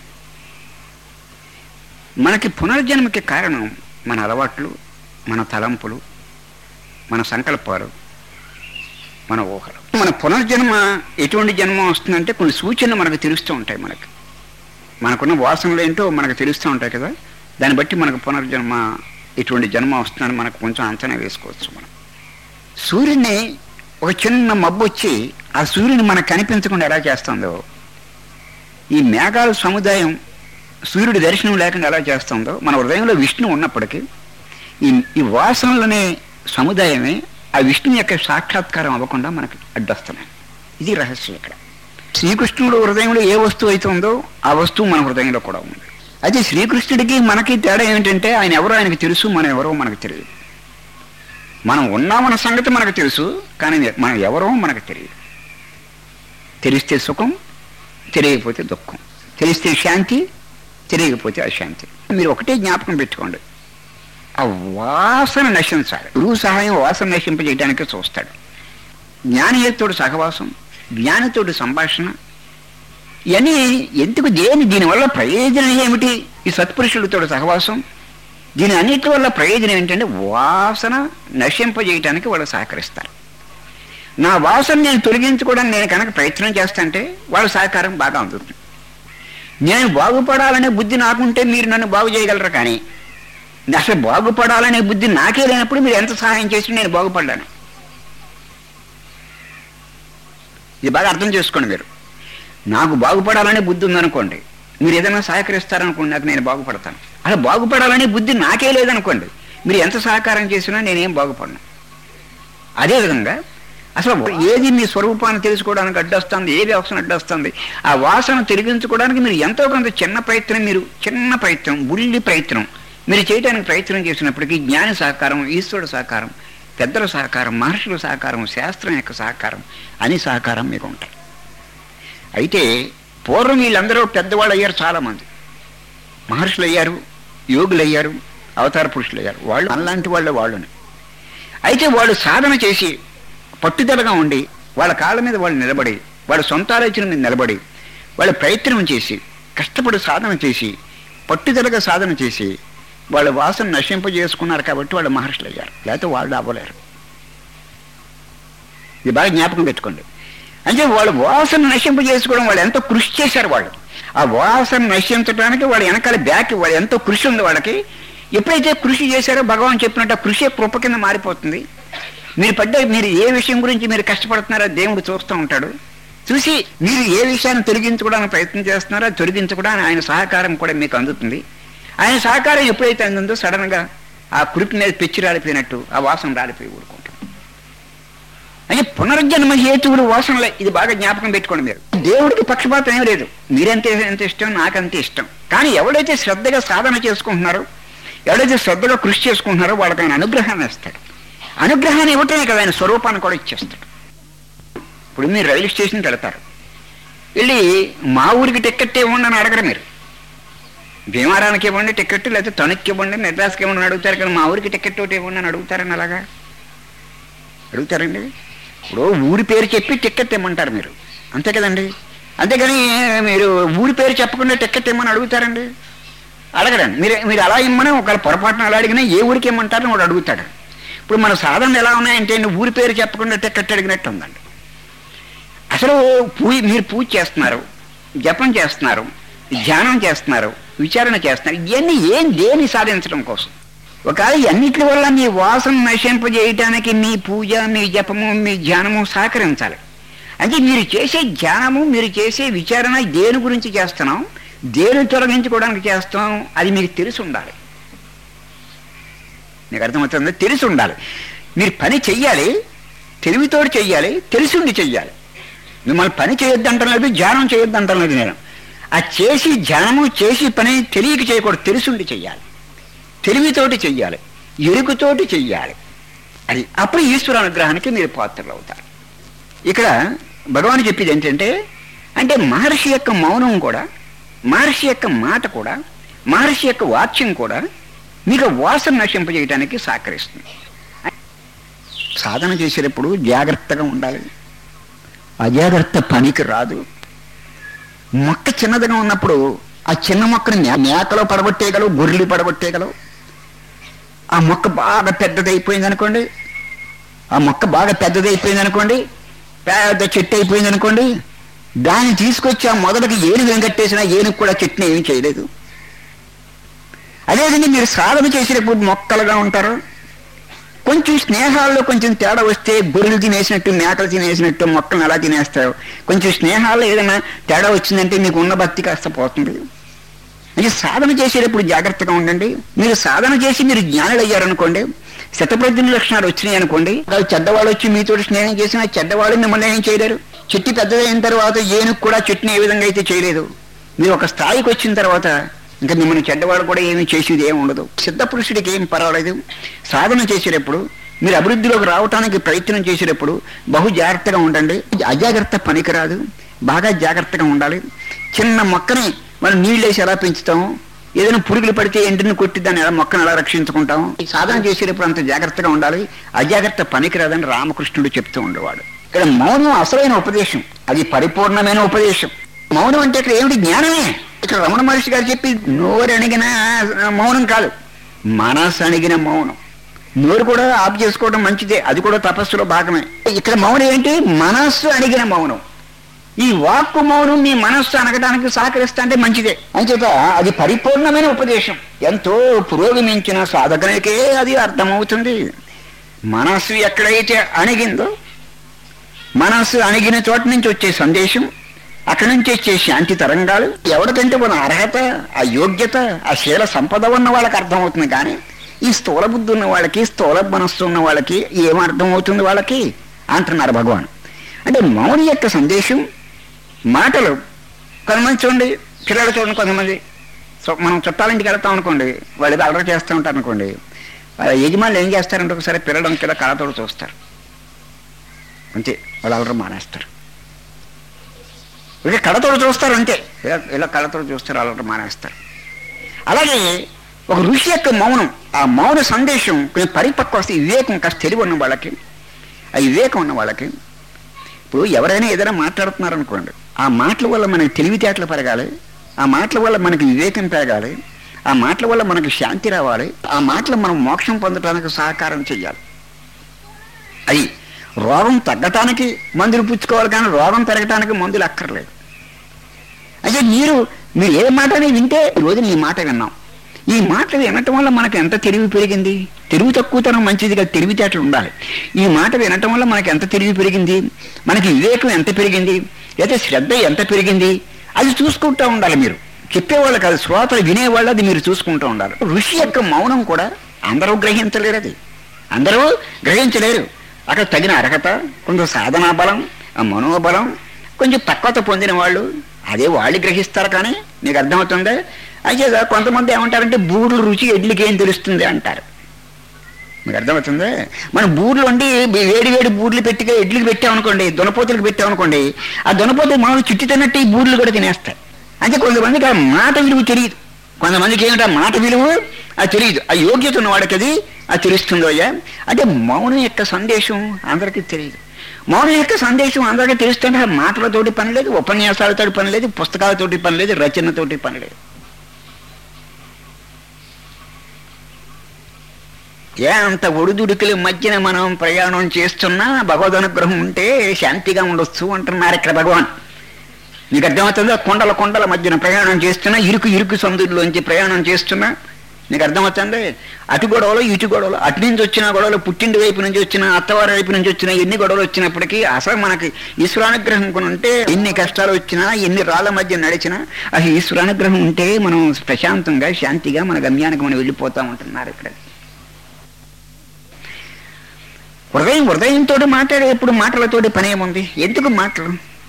మనకి పునర్జన్మకి కారణం మన అలవాట్లు మన తలంపులు మన సంకల్పాలు మన ఊహలు మన పునర్జన్మ ఎటువంటి జన్మ వస్తుందంటే కొన్ని సూచనలు మనకు తెలుస్తూ ఉంటాయి మనకి మనకున్న వాసనలు ఏంటో మనకు తెలుస్తూ ఉంటాయి కదా దాన్ని బట్టి మనకు పునర్జన్మ ఇటువంటి జన్మ వస్తుందని మనకు కొంచెం అంచనా వేసుకోవచ్చు మనం సూర్యుడిని ఒక చిన్న మబ్బు వచ్చి ఆ సూర్యుని మనకు కనిపించకుండా ఎలా చేస్తుందో ఈ మేఘాల సముదాయం సూర్యుడి దర్శనం లేకుండా ఎలా చేస్తుందో మన హృదయంలో విష్ణు ఉన్నప్పటికీ ఈ ఈ వాసనలనే సముదాయమే ఆ విష్ణు యొక్క సాక్షాత్కారం అవ్వకుండా మనకి అడ్డొస్తున్నాయి ఇది రహస్యం ఇక్కడ శ్రీకృష్ణుడు హృదయంలో ఏ వస్తువు అయితే ఉందో ఆ వస్తువు మన హృదయంలో కూడా ఉంది అయితే శ్రీకృష్ణుడికి మనకి తేడా ఏమిటంటే ఆయన ఎవరో ఆయనకి తెలుసు మనం ఎవరో మనకు తెలియదు మనం ఉన్నామన్న సంగతి మనకు తెలుసు కానీ మనం ఎవరో మనకు తెలియదు తెలిస్తే సుఖం తెలియకపోతే దుఃఖం తెలిస్తే శాంతి తెలియకపోతే అశాంతి మీరు ఒకటే జ్ఞాపకం పెట్టుకోండి ఆ వాసన నశించాలి గురువు సహాయం వాసన నశింపజేయడానికి చూస్తాడు జ్ఞానితోడు సహవాసం జ్ఞానితోడు సంభాషణ ఇవన్నీ ఎందుకు దేని దీనివల్ల ప్రయోజనం ఏమిటి ఈ సత్పురుషులతో సహవాసం దీని అన్నిటి వల్ల ప్రయోజనం ఏంటంటే వాసన నశింపజేయటానికి వాళ్ళు సహకరిస్తారు నా వాసన నేను తొలగించుకోవడానికి నేను కనుక ప్రయత్నం చేస్తాంటే వాళ్ళ సహకారం బాగా అందుతుంది నేను బాగుపడాలనే బుద్ధి నాకుంటే మీరు నన్ను బాగు చేయగలరు కానీ అసలు బాగుపడాలనే బుద్ధి నాకే లేనప్పుడు మీరు ఎంత సహాయం చేసి నేను బాగుపడ్డాను ఇది బాగా అర్థం చేసుకోండి మీరు నాకు బాగుపడాలనే బుద్ధి ఉందనుకోండి మీరు ఏదైనా సహకరిస్తారనుకోండి నాకు నేను బాగుపడతాను అలా బాగుపడాలనే బుద్ధి నాకే లేదనుకోండి మీరు ఎంత సహకారం చేసినా నేనేం బాగుపడను అదేవిధంగా అసలు ఏది మీ స్వరూపాన్ని తెలుసుకోవడానికి అడ్డొస్తుంది ఏది అవసరం అడ్డొస్తుంది ఆ వాసన తొలగించుకోవడానికి మీరు ఎంతో కొంత చిన్న ప్రయత్నం మీరు చిన్న ప్రయత్నం బుల్లి ప్రయత్నం మీరు చేయడానికి ప్రయత్నం చేసినప్పటికీ జ్ఞాన సహకారం ఈశ్వరుడు సహకారం పెద్దల సహకారం మహర్షుల సహకారం శాస్త్రం యొక్క సహకారం అని సహకారం మీకు ఉంటాయి అయితే పూర్వం వీళ్ళందరూ పెద్దవాళ్ళు అయ్యారు చాలామంది మహర్షులు అయ్యారు యోగులు అయ్యారు అవతార పురుషులు అయ్యారు వాళ్ళు అలాంటి వాళ్ళే వాళ్ళని అయితే వాళ్ళు సాధన చేసి పట్టుదలగా ఉండి వాళ్ళ కాళ్ళ మీద వాళ్ళు నిలబడి వాళ్ళ సొంత ఆలోచన మీద నిలబడి వాళ్ళ ప్రయత్నం చేసి కష్టపడి సాధన చేసి పట్టుదలగా సాధన చేసి వాళ్ళ వాసన నశింపజేసుకున్నారు కాబట్టి వాళ్ళు మహర్షులు అయ్యారు లేకపోతే వాళ్ళు అవ్వలేరు ఇది బాగా జ్ఞాపకం పెట్టుకోండి అంటే వాళ్ళు వాసన నశింపజేసుకోవడం వాళ్ళు ఎంతో కృషి చేశారు వాళ్ళు ఆ వాసన నశించడానికి వాళ్ళు వెనకాల బ్యాక్ వాళ్ళు ఎంతో కృషి ఉంది వాళ్ళకి ఎప్పుడైతే కృషి చేశారో భగవాన్ చెప్పినట్టు ఆ కృషి కృప కింద మారిపోతుంది మీరు పడ్డ మీరు ఏ విషయం గురించి మీరు కష్టపడుతున్నారో దేవుడు చూస్తూ ఉంటాడు చూసి మీరు ఏ విషయాన్ని తొలగించుకోవడానికి ప్రయత్నం చేస్తున్నారో అది తొలగించుకోవడానికి ఆయన సహకారం కూడా మీకు అందుతుంది ఆయన సహకారం ఎప్పుడైతే అందిందో సడన్ గా ఆ కురిపి మీద పెచ్చి రాలిపోయినట్టు ఆ వాసన రాలిపోయి ఊరుకుంటుంది అంటే పునర్జన్మ హేతువులు వాసనలే ఇది బాగా జ్ఞాపకం పెట్టుకోండి మీరు దేవుడికి పక్షపాతం ఏం లేదు మీరెంత ఎంత ఇష్టం నాకంతే ఇష్టం కానీ ఎవడైతే శ్రద్ధగా సాధన చేసుకుంటున్నారో ఎవడైతే శ్రద్ధగా కృషి చేసుకుంటున్నారో వాళ్ళకి ఆయన అనుగ్రహాన్ని ఇస్తాడు అనుగ్రహాన్ని ఇవ్వటమే కదా ఆయన స్వరూపాన్ని కూడా ఇచ్చేస్తాడు ఇప్పుడు మీరు రైలు స్టేషన్కి వెళతారు వెళ్ళి మా ఊరికి టికెట్ ఇవ్వండి అని అడగరు మీరు భీమారానికి ఇవ్వండి టికెట్ లేకపోతే తణుక్కి ఇవ్వండి మెడ్రాస్కి ఇవ్వండి అని అడుగుతారు కానీ మా ఊరికి టికెట్ ఒకటి ఇవ్వండి అని అడుగుతారని అలాగా అడుగుతారండి ఇప్పుడు ఊరి పేరు చెప్పి టికెట్ ఇమ్మంటారు మీరు అంతే కదండి అంతేగాని మీరు ఊరి పేరు చెప్పకుండా టికెట్ ఇమ్మని అడుగుతారండి అడగరండి మీరు మీరు అలా ఇమ్మని ఒకవేళ పొరపాటున అలా అడిగినా ఏ ఊరికి ఇమ్మంటారని వాడు అడుగుతాడు ఇప్పుడు మన సాధనలు ఎలా ఉన్నాయంటే ఊరి పేరు చెప్పకుండా టికెట్ అడిగినట్టు ఉందండి అసలు పూజ మీరు పూజ చేస్తున్నారు జపం చేస్తున్నారు ధ్యానం చేస్తున్నారు విచారణ చేస్తున్నారు ఇవన్నీ ఏం దేని సాధించడం కోసం ఒకవేళ అన్నిటి వల్ల మీ వాసన నశింపజేయటానికి మీ పూజ మీ జపము మీ ధ్యానము సహకరించాలి అంటే మీరు చేసే ధ్యానము మీరు చేసే విచారణ దేని గురించి చేస్తున్నాం దేని తొలగించుకోవడానికి చేస్తున్నాం అది మీకు తెలిసి ఉండాలి మీకు అర్థమవుతుంది తెలిసి ఉండాలి మీరు పని చెయ్యాలి తెలివితోటి చెయ్యాలి తెలిసి ఉండి చెయ్యాలి మిమ్మల్ని పని చేయొద్దంటలేదు ధ్యానం చేయొద్దంటలేదు నేను ఆ చేసి ధ్యానము చేసి పని తెలియక చేయకూడదు తెలిసుండి చెయ్యాలి తెలివితోటి చెయ్యాలి ఎరుకుతోటి చెయ్యాలి అది అప్పుడు ఈశ్వర అనుగ్రహానికి మీరు పాత్రలు అవుతారు ఇక్కడ భగవాన్ చెప్పేది ఏంటంటే అంటే మహర్షి యొక్క మౌనం కూడా మహర్షి యొక్క మాట కూడా మహర్షి యొక్క వాక్యం కూడా మీకు వాసన నశింపజేయడానికి సహకరిస్తుంది సాధన చేసేటప్పుడు జాగ్రత్తగా ఉండాలి అజాగ్రత్త పనికి రాదు మొక్క చిన్నదిగా ఉన్నప్పుడు ఆ చిన్న మొక్కని మే- మేకలో పడగొట్టేయగలవు గొర్రెలు పడగొట్టేయగలవు ఆ మొక్క బాగా పెద్దదైపోయింది అనుకోండి ఆ మొక్క బాగా పెద్దదైపోయింది అనుకోండి పెద్ద చెట్టు అయిపోయింది అనుకోండి దాన్ని తీసుకొచ్చి ఆ మొదలకి ఏనుగు వెంకట్టేసినా ఏనుగు కూడా చెట్టుని ఏమీ చేయలేదు అదేవిధంగా మీరు సాధన చేసేటప్పుడు మొక్కలుగా ఉంటారు కొంచెం స్నేహాల్లో కొంచెం తేడా వస్తే గొర్రెలు తినేసినట్టు మేకలు తినేసినట్టు మొక్కలను ఎలా తినేస్తారు కొంచెం స్నేహాల్లో ఏదైనా తేడా వచ్చిందంటే మీకు ఉన్న భక్తి కాస్త పోతుంది అంటే సాధన చేసేటప్పుడు జాగ్రత్తగా ఉండండి మీరు సాధన చేసి మీరు జ్ఞానులు అయ్యారనుకోండి శతప్రజ్ఞ లక్షణాలు వచ్చినాయి అనుకోండి వాళ్ళు చెడ్డవాళ్ళు వచ్చి మీతో స్నేహం చేసిన చెడ్డవాళ్ళు మిమ్మల్ని ఏం చేయలేరు చెట్టు పెద్దదైన తర్వాత ఏనుగు కూడా చెట్టుని ఏ విధంగా అయితే చేయలేదు మీరు ఒక స్థాయికి వచ్చిన తర్వాత ఇంకా మిమ్మల్ని చెడ్డవాళ్ళు కూడా ఏమీ చేసేది ఏమి ఉండదు సిద్ధ పురుషుడికి ఏం పర్వాలేదు సాధన చేసేటప్పుడు మీరు అభివృద్ధిలోకి రావటానికి ప్రయత్నం చేసేటప్పుడు బహు జాగ్రత్తగా ఉండండి అజాగ్రత్త పనికిరాదు బాగా జాగ్రత్తగా ఉండాలి చిన్న మొక్కని మనం నీళ్ళు వేసి ఎలా పెంచుతాము ఏదైనా పురుగులు పడితే ఎండిని కొట్టి దాన్ని ఎలా మొక్కను ఎలా రక్షించుకుంటాం ఈ సాధన చేసేటప్పుడు అంత జాగ్రత్తగా ఉండాలి అజాగ్రత్త పనికిరాదని రామకృష్ణుడు చెప్తూ ఉండేవాడు ఇక్కడ మౌనం అసలైన ఉపదేశం అది పరిపూర్ణమైన ఉపదేశం మౌనం అంటే ఇక్కడ ఏమిటి జ్ఞానమే ఇక్కడ రమణ మహర్షి గారు చెప్పి నోరు అణిగిన మౌనం కాదు మనసు అణిగిన మౌనం నోరు కూడా ఆఫ్ చేసుకోవడం మంచిదే అది కూడా తపస్సులో భాగమే ఇక్కడ మౌనం ఏంటి మనస్సు అణిగిన మౌనం ఈ వాక్కు మౌనం మీ మనస్సు అనగడానికి సహకరిస్తా అంటే మంచిదే అంచేత అది పరిపూర్ణమైన ఉపదేశం ఎంతో పురోగమించిన సాధకునికే అది అర్థమవుతుంది మనస్సు ఎక్కడైతే అణిగిందో మనస్సు అణిగిన చోట నుంచి వచ్చే సందేశం అక్కడి నుంచి వచ్చే శాంతి తరంగాలు ఎవరికంటే మన అర్హత ఆ యోగ్యత ఆ శీల సంపద ఉన్న వాళ్ళకి అర్థమవుతుంది కానీ ఈ స్థూల బుద్ధి ఉన్న వాళ్ళకి స్థూల మనస్సు ఉన్న వాళ్ళకి ఏం అర్థమవుతుంది వాళ్ళకి అంటున్నారు భగవాన్ అంటే మౌని యొక్క సందేశం మాటలు కొంతమంది చూడండి పిల్లలు చూడండి కొంతమంది సో మనం చుట్టాలింటికి వెళ్తాం అనుకోండి వాళ్ళు అలర చేస్తూ ఉంటారు అనుకోండి వాళ్ళ యజమానులు ఏం చేస్తారంటే ఒకసారి పిల్లడం కింద కళతోడు చూస్తారు అంతే వాళ్ళు అలర మానేస్తారు ఇక కళతోడు చూస్తారు అంతే ఇలా ఇలా కళతోడు చూస్తారు అలర మానేస్తారు అలాగే ఒక ఋషి యొక్క మౌనం ఆ మౌన సందేశం కొంచెం పరిపక్వ వస్తే వివేకం కాస్త తెలివి ఉన్న వాళ్ళకి ఆ వివేకం ఉన్న వాళ్ళకి ఇప్పుడు ఎవరైనా ఏదైనా మాట్లాడుతున్నారు అనుకోండి ఆ మాటల వల్ల మనకి తెలివితేటలు పెరగాలి ఆ మాటల వల్ల మనకి వివేకం పెరగాలి ఆ మాటల వల్ల మనకి శాంతి రావాలి ఆ మాటలు మనం మోక్షం పొందడానికి సహకారం చెయ్యాలి అది రోగం తగ్గటానికి మందులు పుచ్చుకోవాలి కానీ రోగం పెరగటానికి మందులు అక్కర్లేదు అయితే మీరు మీరు ఏ మాటని వింటే రోజు నీ మాట విన్నాం ఈ మాటలు వినటం వల్ల మనకు ఎంత తెలివి పెరిగింది తెలివి తక్కువతనం మంచిదిగా తెలివితేటలు ఉండాలి ఈ మాట వినటం వల్ల మనకి ఎంత తెలివి పెరిగింది మనకి వివేకం ఎంత పెరిగింది లేదా శ్రద్ధ ఎంత పెరిగింది అది చూసుకుంటూ ఉండాలి మీరు చెప్పేవాళ్ళు కాదు శ్రోతలు వినేవాళ్ళు అది మీరు చూసుకుంటూ ఉండాలి ఋషి యొక్క మౌనం కూడా అందరూ గ్రహించలేరు అది అందరూ గ్రహించలేరు అక్కడ తగిన అర్హత కొంచెం సాధనా బలం ఆ మనోబలం కొంచెం పక్వత పొందిన వాళ్ళు అదే వాళ్ళు గ్రహిస్తారు కానీ మీకు అర్థమవుతుందా అయితే కొంతమంది ఏమంటారంటే బూర్లు రుచి ఎడ్లకి ఏం తెలుస్తుంది అంటారు మీకు అర్థమవుతుందా మనం బూర్లు వండి వేడి వేడి బూర్లు పెట్టి ఎడ్లకి పెట్టామనుకోండి దునపోతులకు పెట్టామనుకోండి ఆ దునపోతులు మనం చుట్టి తిన్నట్టు ఈ బూర్లు కూడా తినేస్తాయి అంటే కొంతమందికి ఆ మాట విలువ తెలియదు కొంతమందికి ఏమిటా మాట విలువ అది తెలియదు ఆ యోగ్యత ఉన్న వాడికి అది అది తెలుస్తుందో అయ్యా అంటే మౌనం యొక్క సందేశం అందరికీ తెలియదు మౌనం యొక్క సందేశం అందరికీ తెలుస్తుంటే ఆ మాటలతోటి పని లేదు ఉపన్యాసాలతోటి పని లేదు పుస్తకాలతోటి పని లేదు రచనతోటి పని లేదు ఏ అంత ఒడిదుడికల మధ్యన మనం ప్రయాణం చేస్తున్నా భగవద్ అనుగ్రహం ఉంటే శాంతిగా ఉండొచ్చు అంటున్నారు ఇక్కడ భగవాన్ నీకు అర్థమవుతుందా కొండల కొండల మధ్యన ప్రయాణం చేస్తున్నా ఇరుకు ఇరుకు సందుల్లోంచి ప్రయాణం చేస్తున్నా నీకు అర్థమవుతుంది అటు గొడవలు ఇటు గొడవలు అటు నుంచి వచ్చిన గొడవలు పుట్టింటి వైపు నుంచి వచ్చిన అత్తవారి వైపు నుంచి వచ్చిన ఎన్ని గొడవలు వచ్చినప్పటికీ అసలు మనకి ఈశ్వరానుగ్రహం కొని ఉంటే ఎన్ని కష్టాలు వచ్చినా ఎన్ని రాళ్ళ మధ్య నడిచినా అసలు ఈశ్వరానుగ్రహం ఉంటే మనం ప్రశాంతంగా శాంతిగా మన గమ్యానికి మనం వెళ్ళిపోతా ఉంటున్నారు ఇక్కడ హృదయం హృదయంతో మాట్లాడే ఎప్పుడు మాటలతోటి పని ఏముంది ఎందుకు మాటలు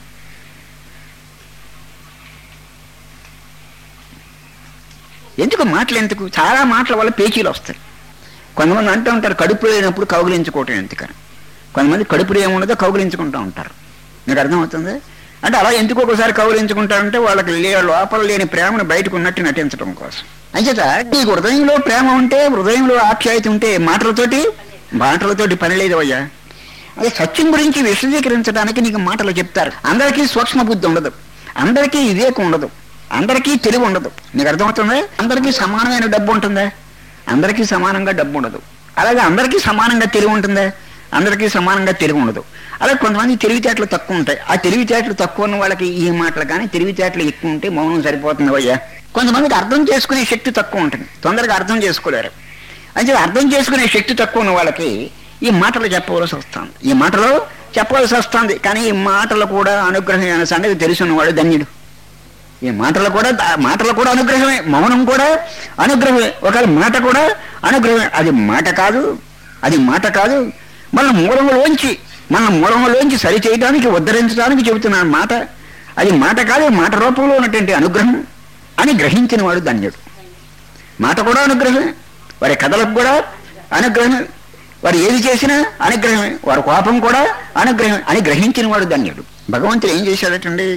ఎందుకు మాటలు ఎందుకు చాలా మాటల వల్ల పేచీలు వస్తాయి కొంతమంది అంటూ ఉంటారు కడుపు లేనప్పుడు కౌగిలించుకోవటం ఎందుకని కొంతమంది కడుపులో ఏముండదో కౌగిలించుకుంటూ ఉంటారు మీకు అర్థమవుతుంది అంటే అలా ఎందుకు ఒకసారి కౌగిలించుకుంటారంటే వాళ్ళకి లే- లోపల లేని ప్రేమను బయటకు ఉన్నట్టు నటించడం కోసం అంచేత నీకు హృదయంలో ప్రేమ ఉంటే హృదయంలో ఆప్యాయత ఉంటే మాటలతోటి మాటలతోటి పని లేదు అయ్యా అదే సత్యం గురించి విశదీకరించడానికి నీకు మాటలు చెప్తారు అందరికీ సూక్ష్మ బుద్ధి ఉండదు అందరికీ వివేకం ఉండదు అందరికీ తెలివి ఉండదు నీకు అర్థమవుతుందా అందరికీ సమానమైన డబ్బు ఉంటుందా అందరికీ సమానంగా డబ్బు ఉండదు అలాగే అందరికీ సమానంగా తెలివి ఉంటుందా అందరికీ సమానంగా తెలివి ఉండదు అలాగే కొంతమంది తెలివితేటలు తక్కువ ఉంటాయి ఆ తెలివితేటలు తక్కువ ఉన్న వాళ్ళకి ఈ మాటలు కానీ తెలివితేటలు ఎక్కువ ఉంటే మౌనం సరిపోతుంది అయ్యా కొంతమందికి అర్థం చేసుకునే శక్తి తక్కువ ఉంటుంది తొందరగా అర్థం చేసుకోలేరు అంటే అర్థం చేసుకునే శక్తి తక్కువ ఉన్న వాళ్ళకి ఈ మాటలు చెప్పవలసి వస్తుంది ఈ మాటలు చెప్పవలసి వస్తుంది కానీ ఈ మాటలు కూడా అనుగ్రహం అనే సంగతి తెలుసున్నవాడు ధన్యుడు ఈ మాటలు కూడా ద- మాటలు కూడా అనుగ్రహమే మౌనం కూడా అనుగ్రహమే ఒకవేళ మాట కూడా అనుగ్రహమే అది మాట కాదు అది మాట కాదు మన మూలంలోంచి మన మూలంలోంచి సరి చేయడానికి ఉద్ధరించడానికి చెబుతున్నాను మాట అది మాట కాదు మాట రూపంలో ఉన్నటువంటి అనుగ్రహం అని గ్రహించిన వాడు ధన్యుడు మాట కూడా అనుగ్రహమే వారి కథలకు కూడా అనుగ్రహమే వారు ఏది చేసినా అనుగ్రహమే వారి కోపం కూడా అనుగ్రహం అని గ్రహించిన వాడు ధన్యుడు భగవంతుడు ఏం చేశాడటండి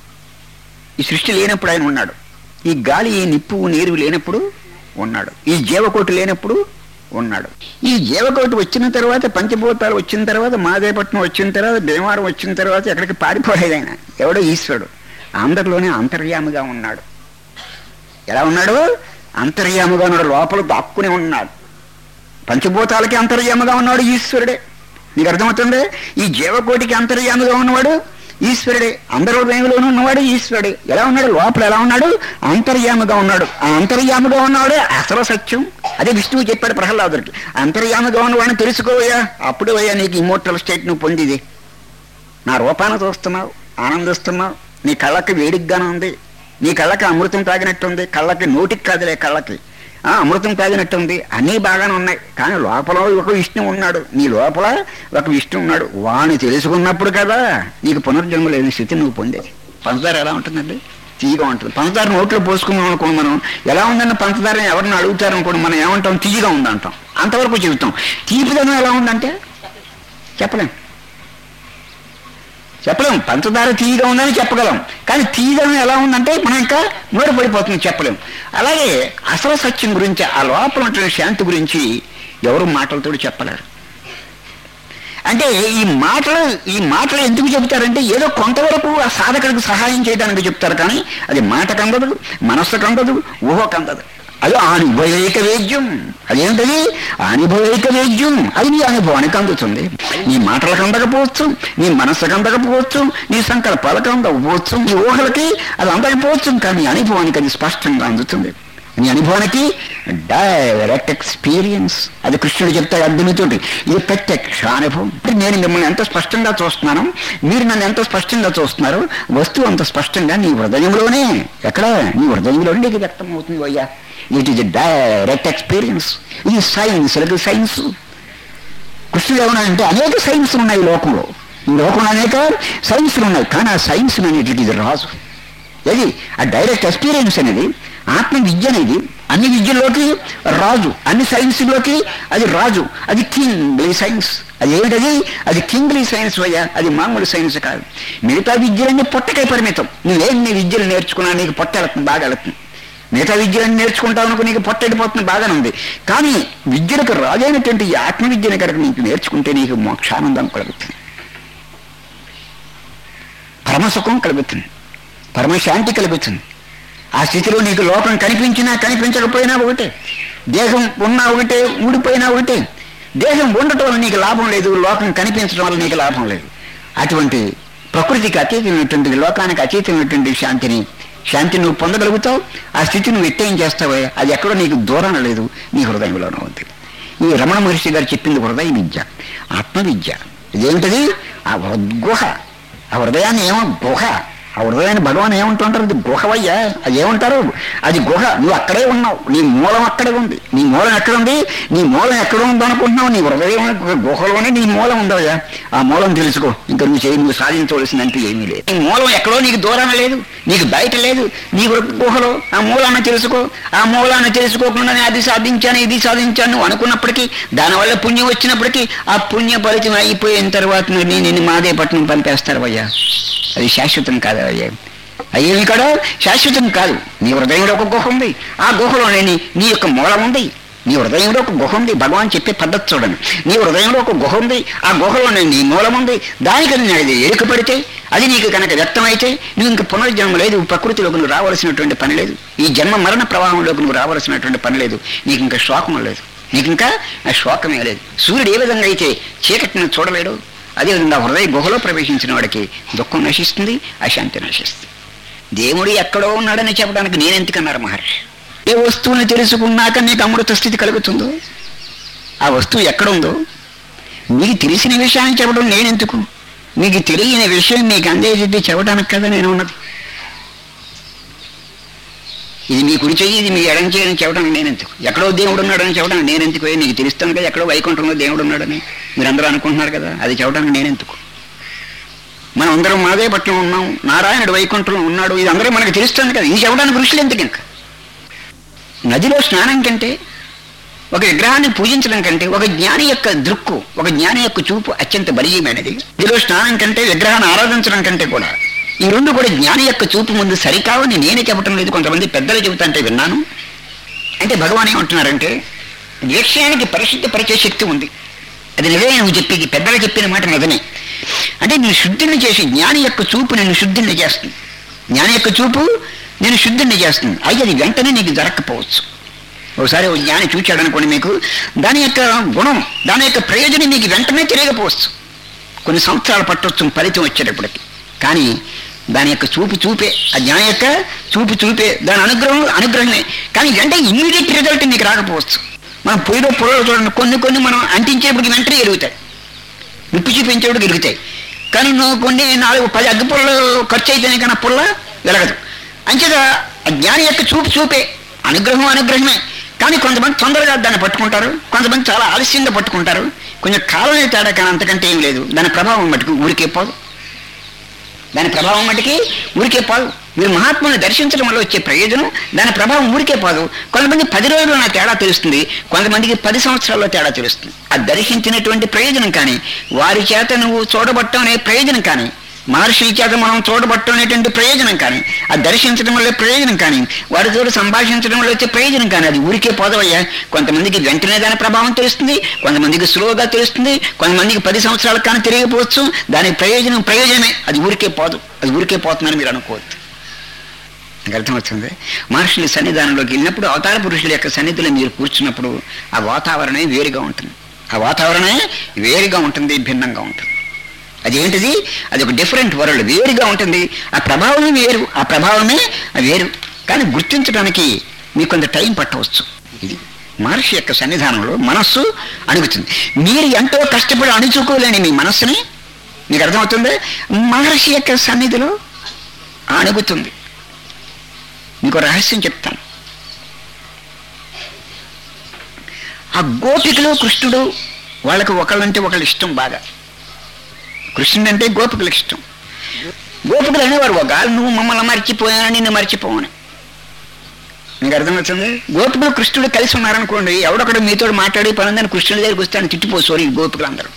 ఈ సృష్టి లేనప్పుడు ఆయన ఉన్నాడు ఈ గాలి ఈ నిప్పు నీరు లేనప్పుడు ఉన్నాడు ఈ జీవకోటి లేనప్పుడు ఉన్నాడు ఈ జీవకోటి వచ్చిన తర్వాత పంచభూతాలు వచ్చిన తర్వాత మాదేపట్నం వచ్చిన తర్వాత భీమవరం వచ్చిన తర్వాత ఎక్కడికి పారిపోలేదు ఆయన ఎవడో ఈశ్వరుడు అందరిలోనే అంతర్యామిగా ఉన్నాడు ఎలా ఉన్నాడు అంతర్యాముగా ఉన్నాడు లోపల దాక్కుని ఉన్నాడు పంచభూతాలకి అంతర్యాముగా ఉన్నాడు ఈశ్వరుడే నీకు అర్థమవుతుంది ఈ జీవకోటికి అంతర్యాముగా ఉన్నవాడు ఈశ్వరుడే అందరూ వేమిలోనూ ఉన్నవాడు ఈశ్వరుడే ఎలా ఉన్నాడు లోపల ఎలా ఉన్నాడు అంతర్యాముగా ఉన్నాడు ఆ అంతర్యాముగా ఉన్నవాడే అసలు సత్యం అదే విష్ణువు చెప్పాడు ప్రహ్లాదుడికి అంతర్యాముగా ఉన్నవాడిని తెలుసుకోవయ్యా అప్పుడు అయ్యా నీకు ఇమోర్టల్ స్టేట్ నువ్వు పొందిది నా రూపాన్ని చూస్తున్నావు ఆనందిస్తున్నావు నీ కళ్ళకి వేడిగ్గానే ఉంది నీ కళ్ళకి అమృతం తాగినట్టుంది కళ్ళకి నోటికి కాదులే కళ్ళకి ఆ అమృతం తాగినట్టుంది అన్నీ బాగానే ఉన్నాయి కానీ లోపల ఒక విష్ణు ఉన్నాడు నీ లోపల ఒక విష్ణు ఉన్నాడు వాణ్ణి తెలుసుకున్నప్పుడు కదా నీకు పునర్జన్మ లేని స్థితి నువ్వు పొందేది పంచదార ఎలా ఉంటుందండి తీయగా ఉంటుంది పంచదార నోట్లో పోసుకున్నాం అనుకోండి మనం ఎలా ఉందన్న పంచదార ఎవరిని అడుగుతారు అనుకోండి మనం ఏమంటాం తీయగా ఉందంటాం అంతవరకు చెబుతాం తీపిదనం ఎలా ఉందంటే చెప్పలేం చెప్పలేం పంచదార తీయగా ఉందని చెప్పగలం కానీ తీయదనం ఎలా ఉందంటే మనం ఇంకా నోరు పడిపోతుంది చెప్పలేం అలాగే అసలు సత్యం గురించి ఆ లోపల ఉన్నటువంటి శాంతి గురించి ఎవరు మాటలతో చెప్పలేరు అంటే ఈ మాటలు ఈ మాటలు ఎందుకు చెబుతారంటే ఏదో కొంతవరకు ఆ సాధకుడికి సహాయం చేయడానికి చెప్తారు కానీ అది మాటకు అందదు మనస్సుకు అందదు ఊహకు అందదు అది అనుభవైక వేద్యం అదేంటది అనుభవైక వేద్యం అది నీ అనుభవానికి అందుతుంది నీ మాటలకు అందకపోవచ్చు నీ మనస్సుకు అందకపోవచ్చు నీ సంకల్పాలకు అందకపోవచ్చు నీ ఊహలకి అది అందకపోవచ్చు కానీ నీ అనుభవానికి అది స్పష్టంగా అందుతుంది నీ అనుభవానికి డైరెక్ట్ ఎక్స్పీరియన్స్ అది కృష్ణుడు చెప్తాడు అర్జునుతోటి ఇది ప్రత్యక్ష అనుభవం అంటే నేను మిమ్మల్ని ఎంత స్పష్టంగా చూస్తున్నాను మీరు నన్ను ఎంత స్పష్టంగా చూస్తున్నారు వస్తువు అంత స్పష్టంగా నీ హృదయంలోనే ఎక్కడ నీ హృదయంలోనే నీకు వ్యక్తం అవుతుంది అయ్యా ఇట్ ఈజ్ డైరెక్ట్ ఎక్స్పీరియన్స్ ఇది సైన్స్ అది సైన్స్ కృష్ణుడు ఏమన్నాడంటే అనేక సైన్స్ ఉన్నాయి ఈ లోకంలో ఈ లోకంలో అనేక సైన్స్లు ఉన్నాయి కానీ ఆ సైన్స్ అనేటికి ఇది రాజు ఏది ఆ డైరెక్ట్ ఎక్స్పీరియన్స్ అనేది ఆత్మ విద్య అనేది అన్ని విద్యల్లోకి రాజు అన్ని సైన్స్లోకి అది రాజు అది కింగ్లీ సైన్స్ అది ఏమిటది అది కింగ్లీ సైన్స్ అయ్యా అది మామూలు సైన్స్ కాదు మిగతా విద్యలన్నీ పొట్టకై పరిమితం నువ్వేన్ని విద్యలు నేర్చుకున్నా నీకు పొట్ట వెళుతుంది బాగా వెళుతుంది మిగతా విద్యలను నేర్చుకుంటావు అనుకో నీకు పొట్ట వెళ్ళిపోతుంది బాగానే ఉంది కానీ విద్యలకు రాజైనటువంటి ఈ ఆత్మ విద్యను కనుక నీకు నేర్చుకుంటే నీకు మోక్షానందం కలుగుతుంది పరమసుఖం కలుగుతుంది పరమశాంతి కలుగుతుంది ఆ స్థితిలో నీకు లోపం కనిపించినా కనిపించకపోయినా ఒకటే దేహం ఉన్నా ఒకటే ఊడిపోయినా ఒకటే దేహం ఉండటం వల్ల నీకు లాభం లేదు లోకం కనిపించడం వల్ల నీకు లాభం లేదు అటువంటి ప్రకృతికి అతీతమైనటువంటి లోకానికి అతీతమైనటువంటి శాంతిని శాంతి నువ్వు పొందగలుగుతావు ఆ స్థితి నువ్వు ఎట్టేం చేస్తావే అది ఎక్కడో నీకు దూరం లేదు నీ హృదయంలోనే ఉంది ఈ రమణ మహర్షి గారు చెప్పింది హృదయ విద్య ఆత్మ విద్య ఇదేమిటది ఆ గుహ ఆ హృదయాన్ని ఏమో గుహ ఆ హృదయాన్ని భగవాన్ ఏమంటుంటారు అది గుహవయ్యా అది ఏమంటారు అది గుహ నువ్వు అక్కడే ఉన్నావు నీ మూలం అక్కడే ఉంది నీ మూలం ఎక్కడ ఉంది నీ మూలం ఎక్కడ ఉంది అనుకుంటున్నావు నీ హృదయం గుహలోనే నీ మూలం ఉందయ్యా ఆ మూలం తెలుసుకో ఇంకా నువ్వు చేయి నువ్వు సాధించవలసిందంటూ ఏమీ లేదు నీ మూలం ఎక్కడో నీకు దూరం లేదు నీకు బయట లేదు నీ గుహలో ఆ మూలాన్ని తెలుసుకో ఆ మూలాన్ని తెలుసుకోకుండా నేను అది సాధించాను ఇది సాధించాను నువ్వు అనుకున్నప్పటికీ దానివల్ల పుణ్యం వచ్చినప్పటికీ ఆ పుణ్య ఫలితం అయిపోయిన తర్వాత నేను నిన్ను మాదే పట్టణం పంపేస్తారు అయ్యా అది శాశ్వతం కాదు అయ్యా అయ్యేమి కాదు శాశ్వతం కాదు నీ హృదయంలో ఒక గుహ ఉంది ఆ గుహలోనే నీ నీ యొక్క మూలం ఉంది నీ హృదయంలో ఒక గుహ ఉంది భగవాన్ చెప్పే పద్ధతి చూడండి నీ హృదయంలో ఒక గుహ ఉంది ఆ గుహలోనే నీ మూలం ఉంది దానికి నేను ఎరుక పడితే అది నీకు కనుక వ్యక్తమైతే నువ్వు ఇంక పునర్జన్మ లేదు ప్రకృతిలోకి నువ్వు రావాల్సినటువంటి పని లేదు ఈ జన్మ మరణ ప్రవాహంలోకి నువ్వు రావాల్సినటువంటి పని లేదు నీకు ఇంకా శోకం లేదు నీకు ఇంకా ఆ శోకమే లేదు సూర్యుడు ఏ విధంగా అయితే చీకటిని చూడలేడు అదేవిధంగా హృదయ గుహలో ప్రవేశించిన వాడికి దుఃఖం నశిస్తుంది అశాంతి నశిస్తుంది దేవుడు ఎక్కడో ఉన్నాడని చెప్పడానికి నేనెందుకన్నారు మహర్షి ఏ వస్తువుని తెలుసుకున్నాక నీకు అమృత స్థితి కలుగుతుందో ఆ వస్తువు ఎక్కడ ఉందో మీకు తెలిసిన విషయాన్ని చెప్పడం నేనెందుకు మీకు తెలియని విషయం మీకు అందేది చెప్పడానికి కదా నేను ఉన్నది ఇది మీ కుడి చెయ్యి ఇది మీ ఎడం చేయని చెప్పడానికి నేనెందుకు ఎక్కడో దేవుడు ఉన్నాడని చెప్పడానికి నేనెందుకు ఏ నీకు తెలుస్తాను కదా ఎక్కడో వైకుంఠంలో దేవుడు ఉన్నాడని మీరందరూ అనుకుంటున్నారు కదా అది చెప్పడానికి నేనెందుకు మనం అందరం మాదే పట్ల ఉన్నాం నారాయణుడు వైకుంఠంలో ఉన్నాడు ఇది అందరూ మనకు తెలుస్తుంది కదా ఇది చెప్పడానికి ఋషులు ఎందుకు ఇంకా నదిలో స్నానం కంటే ఒక విగ్రహాన్ని పూజించడం కంటే ఒక జ్ఞాని యొక్క దృక్కు ఒక జ్ఞాని యొక్క చూపు అత్యంత బలీయమైనది నదిలో స్నానం కంటే విగ్రహాన్ని ఆరాధించడం కంటే కూడా ఈ రెండు కూడా జ్ఞాని యొక్క చూపు ముందు సరికావని నేనే చెప్పటం లేదు కొంతమంది పెద్దలు చెబుతాంటే విన్నాను అంటే భగవాన్ ఏమంటున్నారంటే విషయానికి పరిశుద్ధపరిచే శక్తి ఉంది అది నిజమే నువ్వు చెప్పేది పెద్దలు చెప్పిన మాట నిజమే అంటే నేను శుద్ధిని చేసి జ్ఞాని యొక్క చూపు నేను శుద్ధిని చేస్తుంది జ్ఞాని యొక్క చూపు నేను శుద్ధిని చేస్తుంది అయితే అది వెంటనే నీకు జరగకపోవచ్చు ఒకసారి ఓ జ్ఞాని చూచాడు అనుకోండి మీకు దాని యొక్క గుణం దాని యొక్క ప్రయోజనం మీకు వెంటనే తెలియకపోవచ్చు కొన్ని సంవత్సరాలు పట్టొచ్చు ఫలితం వచ్చేటప్పటికి కానీ దాని యొక్క చూపు చూపే ఆ జ్ఞానం యొక్క చూపు చూపే దాని అనుగ్రహం అనుగ్రహమే కానీ వెంటనే ఇమ్మీడియట్ రిజల్ట్ నీకు రాకపోవచ్చు మనం పొయ్యిలో పొరలో చూడండి కొన్ని కొన్ని మనం అంటించేప్పటికి వెంటనే ఎరుగుతాయి నిప్పు చూపించేప్పుడు ఎరుగుతాయి కానీ నువ్వు కొన్ని నాలుగు పది అగ్గి పుల్లలు ఖర్చు అయితేనే కానీ ఆ పుల్ల వెలగదు అంచేత ఆ జ్ఞాని యొక్క చూపు చూపే అనుగ్రహం అనుగ్రహమే కానీ కొంతమంది తొందరగా దాన్ని పట్టుకుంటారు కొంతమంది చాలా ఆలస్యంగా పట్టుకుంటారు కొంచెం కాలమే తేడా కానీ అంతకంటే ఏం లేదు దాని ప్రభావం మటుకు ఊరికే పోదు దాని ప్రభావం మటుకి ఊరికే పోదు మీరు మహాత్ముని దర్శించడం వల్ల వచ్చే ప్రయోజనం దాని ప్రభావం ఊరికే పోదు కొంతమంది పది రోజుల్లో నా తేడా తెలుస్తుంది కొంతమందికి పది సంవత్సరాల్లో తేడా తెలుస్తుంది ఆ దర్శించినటువంటి ప్రయోజనం కానీ వారి చేత నువ్వు చూడబట్టం అనే ప్రయోజనం కానీ మహర్షుల చేత మనం చూడబట్టం అనేటువంటి ప్రయోజనం కానీ ఆ దర్శించడం వల్ల ప్రయోజనం కానీ వారితో సంభాషించడం వల్ల వచ్చే ప్రయోజనం కానీ అది ఊరికే పోదవయ్యా కొంతమందికి వెంటనే దాని ప్రభావం తెలుస్తుంది కొంతమందికి స్లోగా తెలుస్తుంది కొంతమందికి పది సంవత్సరాలకు కానీ తెలియకపోవచ్చు దాని ప్రయోజనం ప్రయోజనమే అది ఊరికే పోదు అది ఊరికే పోతుందని మీరు అనుకోవద్దు నాకు అర్థమవుతుంది మహర్షుల సన్నిధానంలోకి వెళ్ళినప్పుడు అవతార పురుషుల యొక్క సన్నిధిలో మీరు కూర్చున్నప్పుడు ఆ వాతావరణమే వేరుగా ఉంటుంది ఆ వాతావరణమే వేరుగా ఉంటుంది భిన్నంగా ఉంటుంది అదేంటిది అది ఒక డిఫరెంట్ వరల్డ్ వేరుగా ఉంటుంది ఆ ప్రభావమే వేరు ఆ ప్రభావమే వేరు కానీ గుర్తించడానికి మీకు కొంత టైం పట్టవచ్చు ఇది మహర్షి యొక్క సన్నిధానంలో మనస్సు అణుగుతుంది మీరు ఎంతో కష్టపడి అణుచుకోలేని మీ మనస్సుని మీకు అర్థమవుతుంది మహర్షి యొక్క సన్నిధిలో అణుగుతుంది మీకు రహస్యం చెప్తాను ఆ గోపికలు కృష్ణుడు వాళ్ళకి ఒకళ్ళంటే ఒకళ్ళు ఇష్టం బాగా కృష్ణుడు అంటే గోపికలకు ఇష్టం గోపికలు అనేవారు ఒక నువ్వు మమ్మల్ని మర్చిపోయాను నిన్ను మర్చిపోవని మీకు అర్థమవుతుంది గోపికలు కృష్ణుడు కలిసి ఉన్నారనుకోండి ఎవడొకడు మీతో మాట్లాడి పనుందని కృష్ణుడి దగ్గరికి వస్తాను తిట్టిపోసోరు ఈ గోపికలు అందరూ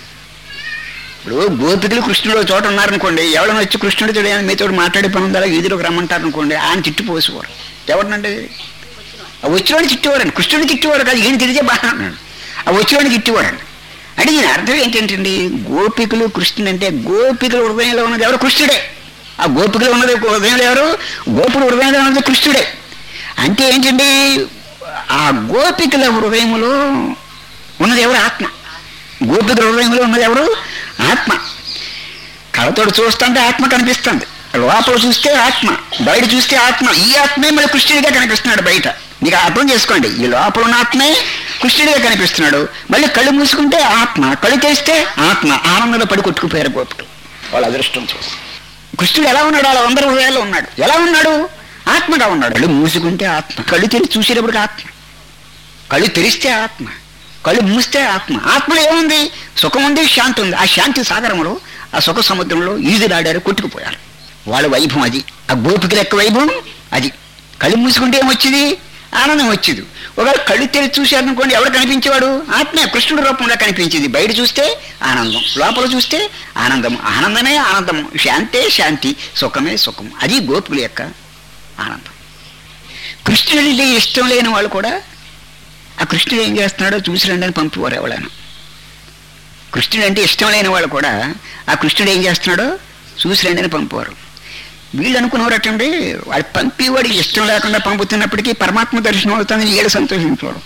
ఇప్పుడు గోపికలు కృష్ణుడు ఒక చోట ఉన్నారనుకోండి ఎవడన్నా వచ్చి కృష్ణుడితో మీతో మాట్లాడే పని ఉందా వీధిలోకి రమ్మంటారు అనుకోండి ఆయన తిట్టిపోసేవారు ఎవరినండి ఆ వచ్చినవాడిని తిట్టేవారండి కృష్ణుడిని తిట్టేవారు కాదు ఈయన తిరిగే బాగా అన్నాడు ఆ వచ్చినవాడిని తిట్టేవారండి అంటే దీని అర్థం ఏంటంటే గోపికలు కృష్ణుడు అంటే గోపికల హృదయంలో ఉన్నది ఎవరు కృష్ణుడే ఆ గోపికలు ఉన్నది హృదయంలో ఎవరు గోపుడు హృదయంలో ఉన్నది కృష్ణుడే అంటే ఏంటండి ఆ గోపికల హృదయంలో ఉన్నది ఎవరు ఆత్మ గోపికల హృదయంలో ఉన్నది ఎవరు ఆత్మ కళతోడు చూస్తుంటే ఆత్మ కనిపిస్తుంది లోపల చూస్తే ఆత్మ బయట చూస్తే ఆత్మ ఈ ఆత్మే మరి కృష్ణుడిగా కనిపిస్తున్నాడు బయట మీకు అర్థం చేసుకోండి ఈ లోపల ఉన్న ఆత్మే కృష్ణుడిగా కనిపిస్తున్నాడు మళ్ళీ కళ్ళు మూసుకుంటే ఆత్మ కళ్ళు తెరిస్తే ఆత్మ ఆనందంలో పడి కొట్టుకుపోయారు గోపుడు వాళ్ళ అదృష్టం చూసి కృష్ణుడు ఎలా ఉన్నాడు అలా అందరి హృదయాల్లో ఉన్నాడు ఎలా ఉన్నాడు ఆత్మగా ఉన్నాడు కళ్ళు మూసుకుంటే ఆత్మ కళ్ళు తెరిచి చూసేటప్పటికి ఆత్మ కళ్ళు తెరిస్తే ఆత్మ కళ్ళు మూస్తే ఆత్మ ఆత్మలో ఏముంది సుఖం ఉంది శాంతి ఉంది ఆ శాంతి సాగరంలో ఆ సుఖ సముద్రంలో ఈదులాడారు కొట్టుకుపోయారు వాళ్ళ వైభవం అది ఆ గోపికల యొక్క వైభవం అది కళ్ళు మూసుకుంటే ఏమొచ్చింది ఆనందం వచ్చేది ఒకవేళ కళ్ళు తెరిచి చూశారనుకోండి ఎవరు కనిపించేవాడు ఆత్మే కృష్ణుడి రూపంలో కనిపించేది బయట చూస్తే ఆనందం లోపల చూస్తే ఆనందం ఆనందమే ఆనందం శాంతే శాంతి సుఖమే సుఖం అది గోపికల యొక్క ఆనందం కృష్ణుడి ఇష్టం లేని వాళ్ళు కూడా ఆ కృష్ణుడు ఏం చేస్తున్నాడో చూసి రండి అని పంపేవారు ఎవరైనా కృష్ణుడు అంటే ఇష్టం లేని వాళ్ళు కూడా ఆ కృష్ణుడు ఏం చేస్తున్నాడో చూసి రండి అని పంపేవారు వీళ్ళు అనుకున్నవారటండి వాడు పంపేవాడు ఇష్టం లేకుండా పంపుతున్నప్పటికీ పరమాత్మ దర్శనం అవుతుందని ఏడు సంతోషించేవాడు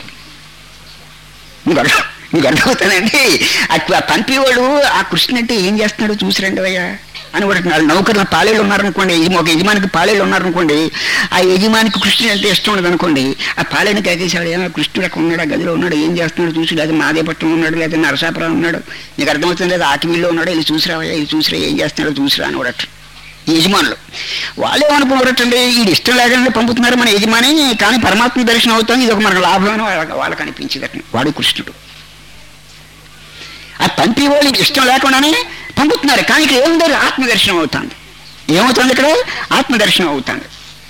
మీకు అర్థం మీకు అర్థమవుతానండి ఆ పంపేవాడు ఆ కృష్ణుడు అంటే ఏం చేస్తున్నాడో చూసి రండి అయ్యా అని ఒకటి నాలుగు నౌకర్ల పాలేళ్ళు ఉన్నారనుకోండి యజమ- ఒక యజమానికి పాలేళ్ళు ఉన్నారనుకోండి ఆ యజమానికి కృష్ణుడు అంటే ఇష్టం ఉండదు అనుకోండి ఆ పాలేని కేకేశాడు ఏమో కృష్ణుడు అక్కడ ఉన్నాడు ఆ గదిలో ఉన్నాడు ఏం చేస్తున్నాడు చూసి లేదా మాదేపట్నం ఉన్నాడు లేదా నరసాపురం ఉన్నాడు నీకు అర్థమవుతుంది లేదా ఆకివీల్లో ఉన్నాడు వెళ్ళి చూసిరావయ్యా వెళ్ళి చూసిరా ఏం చేస్తున్నాడో చూసిరా అని వాడట ఈ యజమానులు వాళ్ళు ఏమనుకున్నారటండి వీడు ఇష్టం లేకుండా పంపుతున్నారు మన యజమాని కానీ పరమాత్మ దర్శనం అవుతాం ఇది ఒక మనకు లాభం అని వాళ్ళకి వాళ్ళకి అనిపించిందట వాడు కృష్ణుడు ఆ పంపి వాళ్ళు ఇష్టం లేకుండానే పంపుతున్నారు కానీ ఇక్కడ ఏముందో ఆత్మదర్శనం అవుతుంది ఏమవుతుంది ఇక్కడ ఆత్మదర్శనం అవుతుంది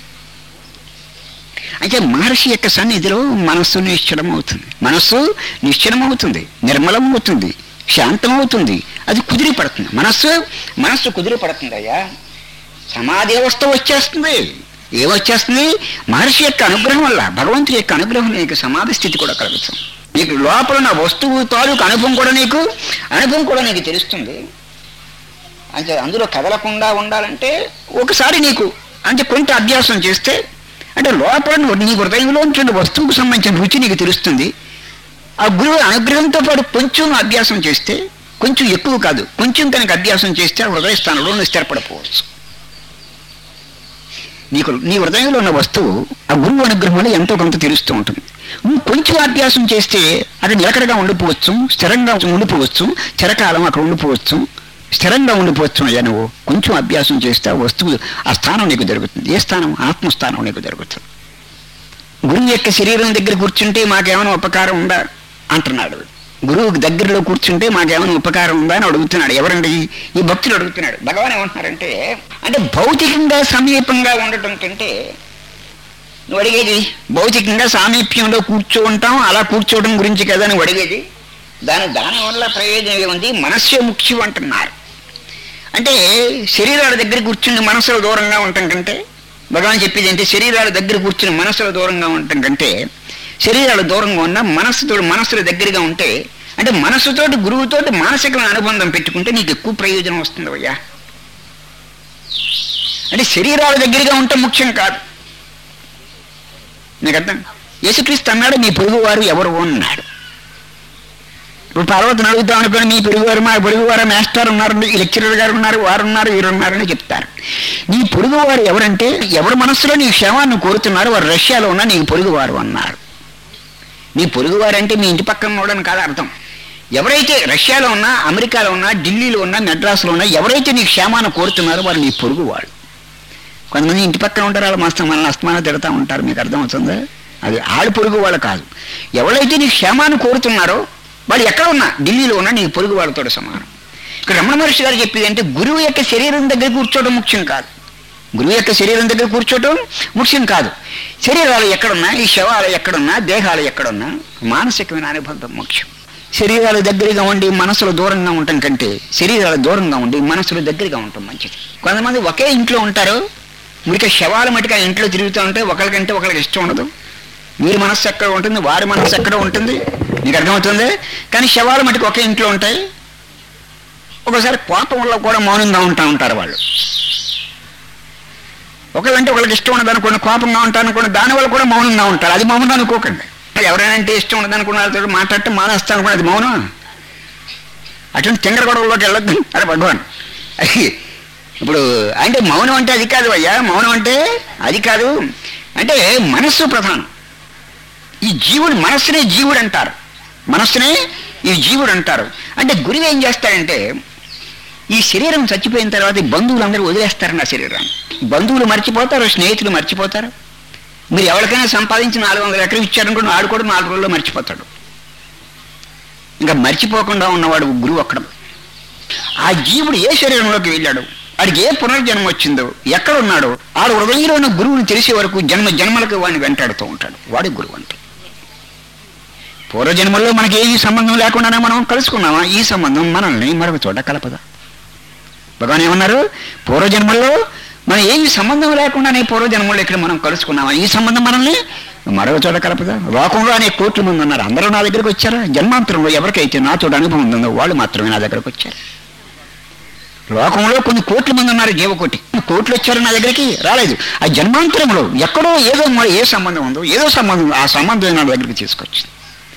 అయితే మహర్షి యొక్క సన్నిధిలో మనస్సు నిశ్చలం అవుతుంది మనస్సు నిశ్చలం అవుతుంది నిర్మలం అవుతుంది శాంతం అవుతుంది అది కుదిరి పడుతుంది మనస్సు మనస్సు కుదిరి పడుతుంది అయ్యా సమాధి అవస్థ వచ్చేస్తుంది ఏమొచ్చేస్తుంది మహర్షి యొక్క అనుగ్రహం వల్ల భగవంతుడి యొక్క అనుగ్రహం నీకు సమాధి స్థితి కూడా కలుగుతుంది నీకు లోపల ఉన్న వస్తువు తాలూకు అనుభవం కూడా నీకు అనుభవం కూడా నీకు తెలుస్తుంది అంటే అందులో కదలకుండా ఉండాలంటే ఒకసారి నీకు అంటే కొంత అభ్యాసం చేస్తే అంటే లోపల నువ్వు నీ హృదయంలో ఉంటున్న వస్తువుకు సంబంధించిన రుచి నీకు తెలుస్తుంది ఆ గురువు అనుగ్రహంతో పాటు కొంచెం అభ్యాసం చేస్తే కొంచెం ఎక్కువ కాదు కొంచెం కనుక అభ్యాసం చేస్తే ఆ హృదయ స్థానంలో నువ్వు స్థిరపడిపోవచ్చు నీకు నీ హృదయంలో ఉన్న వస్తువు ఆ గురువు అనుగ్రహం వల్ల ఎంతో కొంత తెలుస్తూ ఉంటుంది నువ్వు కొంచెం అభ్యాసం చేస్తే అది నిలకడగా ఉండిపోవచ్చు స్థిరంగా ఉండిపోవచ్చు చిరకాలం అక్కడ ఉండిపోవచ్చు స్థిరంగా ఉండిపోవచ్చు అయ్యా నువ్వు కొంచెం అభ్యాసం చేస్తే ఆ వస్తువు ఆ స్థానం నీకు జరుగుతుంది ఏ స్థానం ఆత్మస్థానం నీకు జరుగుతుంది గురువు యొక్క శరీరం దగ్గర కూర్చుంటే మాకేమైనా ఉపకారం ఉందా అంటున్నాడు గురువు దగ్గరలో కూర్చుంటే మాకేమైనా ఉపకారం ఉందా అని అడుగుతున్నాడు ఎవరండి ఈ భక్తుడు అడుగుతున్నాడు భగవాన్ ఏమంటున్నారంటే అంటే భౌతికంగా సమీపంగా ఉండటం కంటే నువ్వు అడిగేది భౌతికంగా సామీప్యంలో కూర్చో ఉంటాం అలా కూర్చోవడం గురించి కదా నువ్వు అడిగేది దాని దాని వల్ల ప్రయోజనం ఏముంది మనస్సే ముఖ్యం అంటున్నారు అంటే శరీరాల దగ్గర కూర్చుని మనసులో దూరంగా ఉండటం కంటే భగవాన్ చెప్పేది అంటే శరీరాల దగ్గర కూర్చుని మనసులో దూరంగా ఉండటం కంటే శరీరాలు దూరంగా ఉన్న మనస్సుతో మనసుల దగ్గరగా ఉంటే అంటే మనస్సుతోటి గురువుతోటి మానసికమైన అనుబంధం పెట్టుకుంటే నీకు ఎక్కువ ప్రయోజనం వస్తుంది అయ్యా అంటే శరీరాల దగ్గరగా ఉంటే ముఖ్యం కాదు నీకు అర్థం యేసుక్రీస్తు అన్నాడు మీ పొరుగువారు ఎవరు అన్నాడు ఇప్పుడు పర్వతం అడుగుతాం అనుకోని మీ పొరుగువారు మా పొరుగువారు మాస్టర్ ఉన్నారు ఈ లెక్చరర్ గారు ఉన్నారు వారు ఉన్నారు వీరు ఉన్నారని చెప్తారు నీ పొరుగువారు ఎవరంటే ఎవరి మనస్సులో నీ క్షేమాన్ని కోరుతున్నారు వారు రష్యాలో ఉన్న నీకు పొరుగువారు అన్నారు నీ పొరుగువారు అంటే మీ ఇంటి పక్కన ఉన్నోడని కాదు అర్థం ఎవరైతే రష్యాలో ఉన్నా అమెరికాలో ఉన్నా ఢిల్లీలో ఉన్నా మెడ్రాస్లో ఉన్నా ఎవరైతే నీ క్షేమాన్ని కోరుతున్నారో వారు నీ పొరుగువాడు కొంతమంది ఇంటి పక్కన ఉంటారు వాళ్ళు మస్తు మనల్ని అస్తమానం తిడతా ఉంటారు మీకు అర్థమవుతుందా అది ఆడు పొరుగు వాళ్ళు కాదు ఎవరైతే నీ క్షేమాన్ని కోరుతున్నారో వాళ్ళు ఎక్కడ ఉన్నా ఢిల్లీలో ఉన్నా నీ పొరుగు వాళ్ళతో సమానం ఇక్కడ రమణ మహర్షి గారు చెప్పేది అంటే గురువు యొక్క శరీరం దగ్గర కూర్చోవడం ముఖ్యం కాదు గురువు యొక్క శరీరం దగ్గర కూర్చోవటం ముఖ్యం కాదు శరీరాలు ఎక్కడున్నా ఈ శవాలు ఎక్కడున్నా దేహాలు ఎక్కడున్నా మానసికమైన అనుబంధం ముఖ్యం శరీరాలు దగ్గరగా ఉండి మనసులు దూరంగా ఉండటం కంటే శరీరాలు దూరంగా ఉండి మనసులు దగ్గరగా ఉండటం మంచిది కొంతమంది ఒకే ఇంట్లో ఉంటారు మురిక శవాల మటుకు ఆ ఇంట్లో తిరుగుతూ ఉంటే ఒకరికంటే ఒకరికి ఇష్టం ఉండదు వీరి మనస్సు ఎక్కడ ఉంటుంది వారి మనస్సు ఎక్కడ ఉంటుంది నీకు అర్థమవుతుంది కానీ శవాలు మటుకు ఒకే ఇంట్లో ఉంటాయి ఒకసారి కోపం వల్ల కూడా మౌనంగా ఉంటా ఉంటారు వాళ్ళు ఒకళ్ళంటే ఒకళ్ళకి ఇష్టం ఉండదు అనుకోండి కోపంగా ఉంటారు అనుకోండి దానివల్ల కూడా మౌనంగా ఉంటారు అది మౌనం అనుకోకండి ఎవరైనా అంటే ఇష్టం ఉండదు అనుకున్న వాళ్ళతో మాట్లాడితే మానేస్తా అనుకోండి అది మౌనం అటువంటి తింగర గొడవలోకి వెళ్ళొద్దు అరే భగవాన్ అది ఇప్పుడు అంటే మౌనం అంటే అది కాదు అయ్యా మౌనం అంటే అది కాదు అంటే మనస్సు ప్రధానం ఈ జీవుడు మనస్సునే జీవుడు అంటారు మనస్సునే ఈ జీవుడు అంటారు అంటే గురువు ఏం చేస్తాడంటే ఈ శరీరం చచ్చిపోయిన తర్వాత ఈ బంధువులందరూ వదిలేస్తారు నా శరీరాన్ని బంధువులు మర్చిపోతారు స్నేహితులు మర్చిపోతారు మీరు ఎవరికైనా సంపాదించి నాలుగు వందల ఎకరం ఇచ్చారనుకోండి ఆడు కూడా నాలుగు రోజుల్లో మర్చిపోతాడు ఇంకా మర్చిపోకుండా ఉన్నవాడు గురువు అక్కడ ఆ జీవుడు ఏ శరీరంలోకి వెళ్ళాడు వాడికి ఏ పునర్జన్మ వచ్చిందో ఎక్కడ ఉన్నాడో ఆడు హృదయంలో ఉన్న గురువుని తెలిసే వరకు జన్మ జన్మలకు వాడిని వెంటాడుతూ ఉంటాడు వాడి గురువు అంటే పూర్వజన్మల్లో మనకి ఏది సంబంధం లేకుండానే మనం కలుసుకున్నామా ఈ సంబంధం మనల్ని మరొక చోట కలపదా భగవాన్ ఏమన్నారు పూర్వజన్మల్లో మనం ఏమి సంబంధం లేకుండానే పూర్వజన్మల్లో ఇక్కడ మనం కలుసుకున్నామా ఈ సంబంధం మనల్ని మరొక చోట కలపదా లోకంలో అనే కోట్ల మంది ఉన్నారు అందరూ నా దగ్గరకు వచ్చారా జన్మాంతరంలో ఎవరికైతే నాతో అనుభవం ఉందో వాళ్ళు మాత్రమే నా దగ్గరకు వచ్చారు లోకంలో కొన్ని కోట్ల మంది ఉన్నారు జీవకోటి కోట్లు వచ్చారు నా దగ్గరికి రాలేదు ఆ జన్మాంతరంలో ఎక్కడో ఏదో మరి ఏ సంబంధం ఉందో ఏదో సంబంధం ఆ సంబంధం నా దగ్గరికి తీసుకొచ్చింది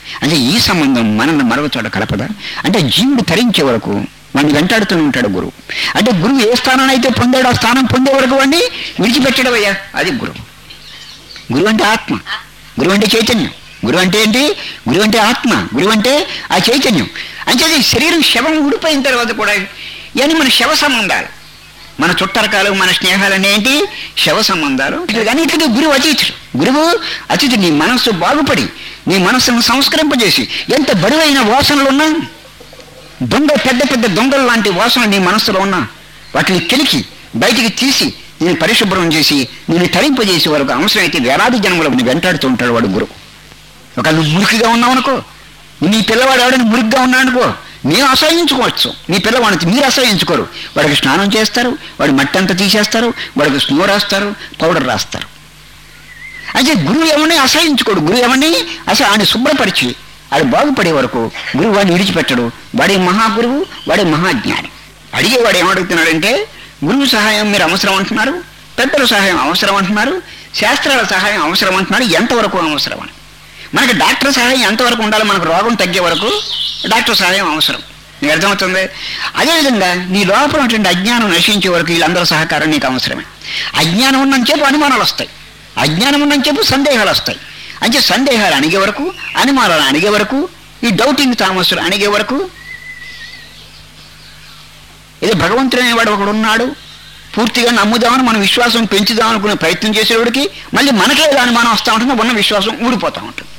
అంటే ఈ సంబంధం మనల్ని మరొక చోట కలపదా అంటే జీవుడు తరించే వరకు వాడిని వెంటాడుతూనే ఉంటాడు గురువు అంటే గురువు ఏ స్థానాన్ని అయితే పొందాడో ఆ స్థానం పొందే వరకు వాడిని విడిచిపెట్టడం అయ్యా అది గురువు గురువు అంటే ఆత్మ గురువు అంటే చైతన్యం గురువు అంటే ఏంటి గురువు అంటే ఆత్మ గురువు అంటే ఆ చైతన్యం అంటే అది శరీరం శవం ఊడిపోయిన తర్వాత కూడా ఇవన్నీ మన శవ సంబంధాలు మన చుట్టరకాలు మన స్నేహాలు ఏంటి శవ సంబంధాలు ఇట్లా కానీ ఇట్లా గురువు అతీతుడు గురువు అతిథుడు నీ మనస్సు బాగుపడి నీ మనస్సును సంస్కరింపజేసి ఎంత బరువైన వాసనలు ఉన్నా దొంగ పెద్ద పెద్ద దొంగలు లాంటి వాసన నీ మనస్సులో ఉన్నా వాటిని కెలికి బయటికి తీసి నేను పరిశుభ్రం చేసి నేను తరింపజేసే వరకు అవసరమైతే వేలాది జన్మలకు నీ వెంటాడుతూ ఉంటాడు వాడు గురువు ఒక నువ్వు మురికిగా ఉన్నావు అనుకో నీ పిల్లవాడు ఎవడని మురికిగా ఉన్నాడు అనుకో మేము అసహించుకోవచ్చు నీ పిల్లవాడిని మీరు అసహించుకోరు వాడికి స్నానం చేస్తారు వాడి మట్టి అంతా తీసేస్తారు వాడికి స్నో రాస్తారు పౌడర్ రాస్తారు అయితే గురువు ఎవరిని అసహించుకోడు గురువు ఎవరిని అసలు ఆయన శుభ్రపరిచి అది బాగుపడే వరకు గురువు వాడిని విడిచిపెట్టడు వాడే మహాగురువు వాడే మహాజ్ఞాని అడిగేవాడు ఏమడుగుతున్నాడంటే గురువు సహాయం మీరు అవసరం అంటున్నారు పెద్దల సహాయం అవసరం అంటున్నారు శాస్త్రాల సహాయం అవసరం అంటున్నారు ఎంతవరకు అవసరం అని మనకి డాక్టర్ సహాయం ఎంతవరకు ఉండాలి మనకు రోగం తగ్గే వరకు డాక్టర్ సహాయం అవసరం నీకు అర్థమవుతుంది అదేవిధంగా నీ లోపల ఉన్నటువంటి అజ్ఞానం నశించే వరకు వీళ్ళందరూ సహకారం నీకు అవసరమే అజ్ఞానం ఉన్నంచేపు అనుమానాలు వస్తాయి అజ్ఞానం ఉన్నంచేపు సందేహాలు వస్తాయి అంటే సందేహాలు అణిగే వరకు అనుమానాలు అణిగే వరకు ఈ డౌటింగ్ తామస్సులు అణిగే వరకు ఇది భగవంతుడు అనేవాడు ఒకడు ఉన్నాడు పూర్తిగా నమ్ముదామని మనం విశ్వాసం పెంచుదాం అనుకునే ప్రయత్నం చేసేవాడికి మళ్ళీ మనకే ఏదో అనుమానం వస్తూ ఉంటుంది ఉన్న విశ్వాసం ఊడిపోతూ ఉంటుంది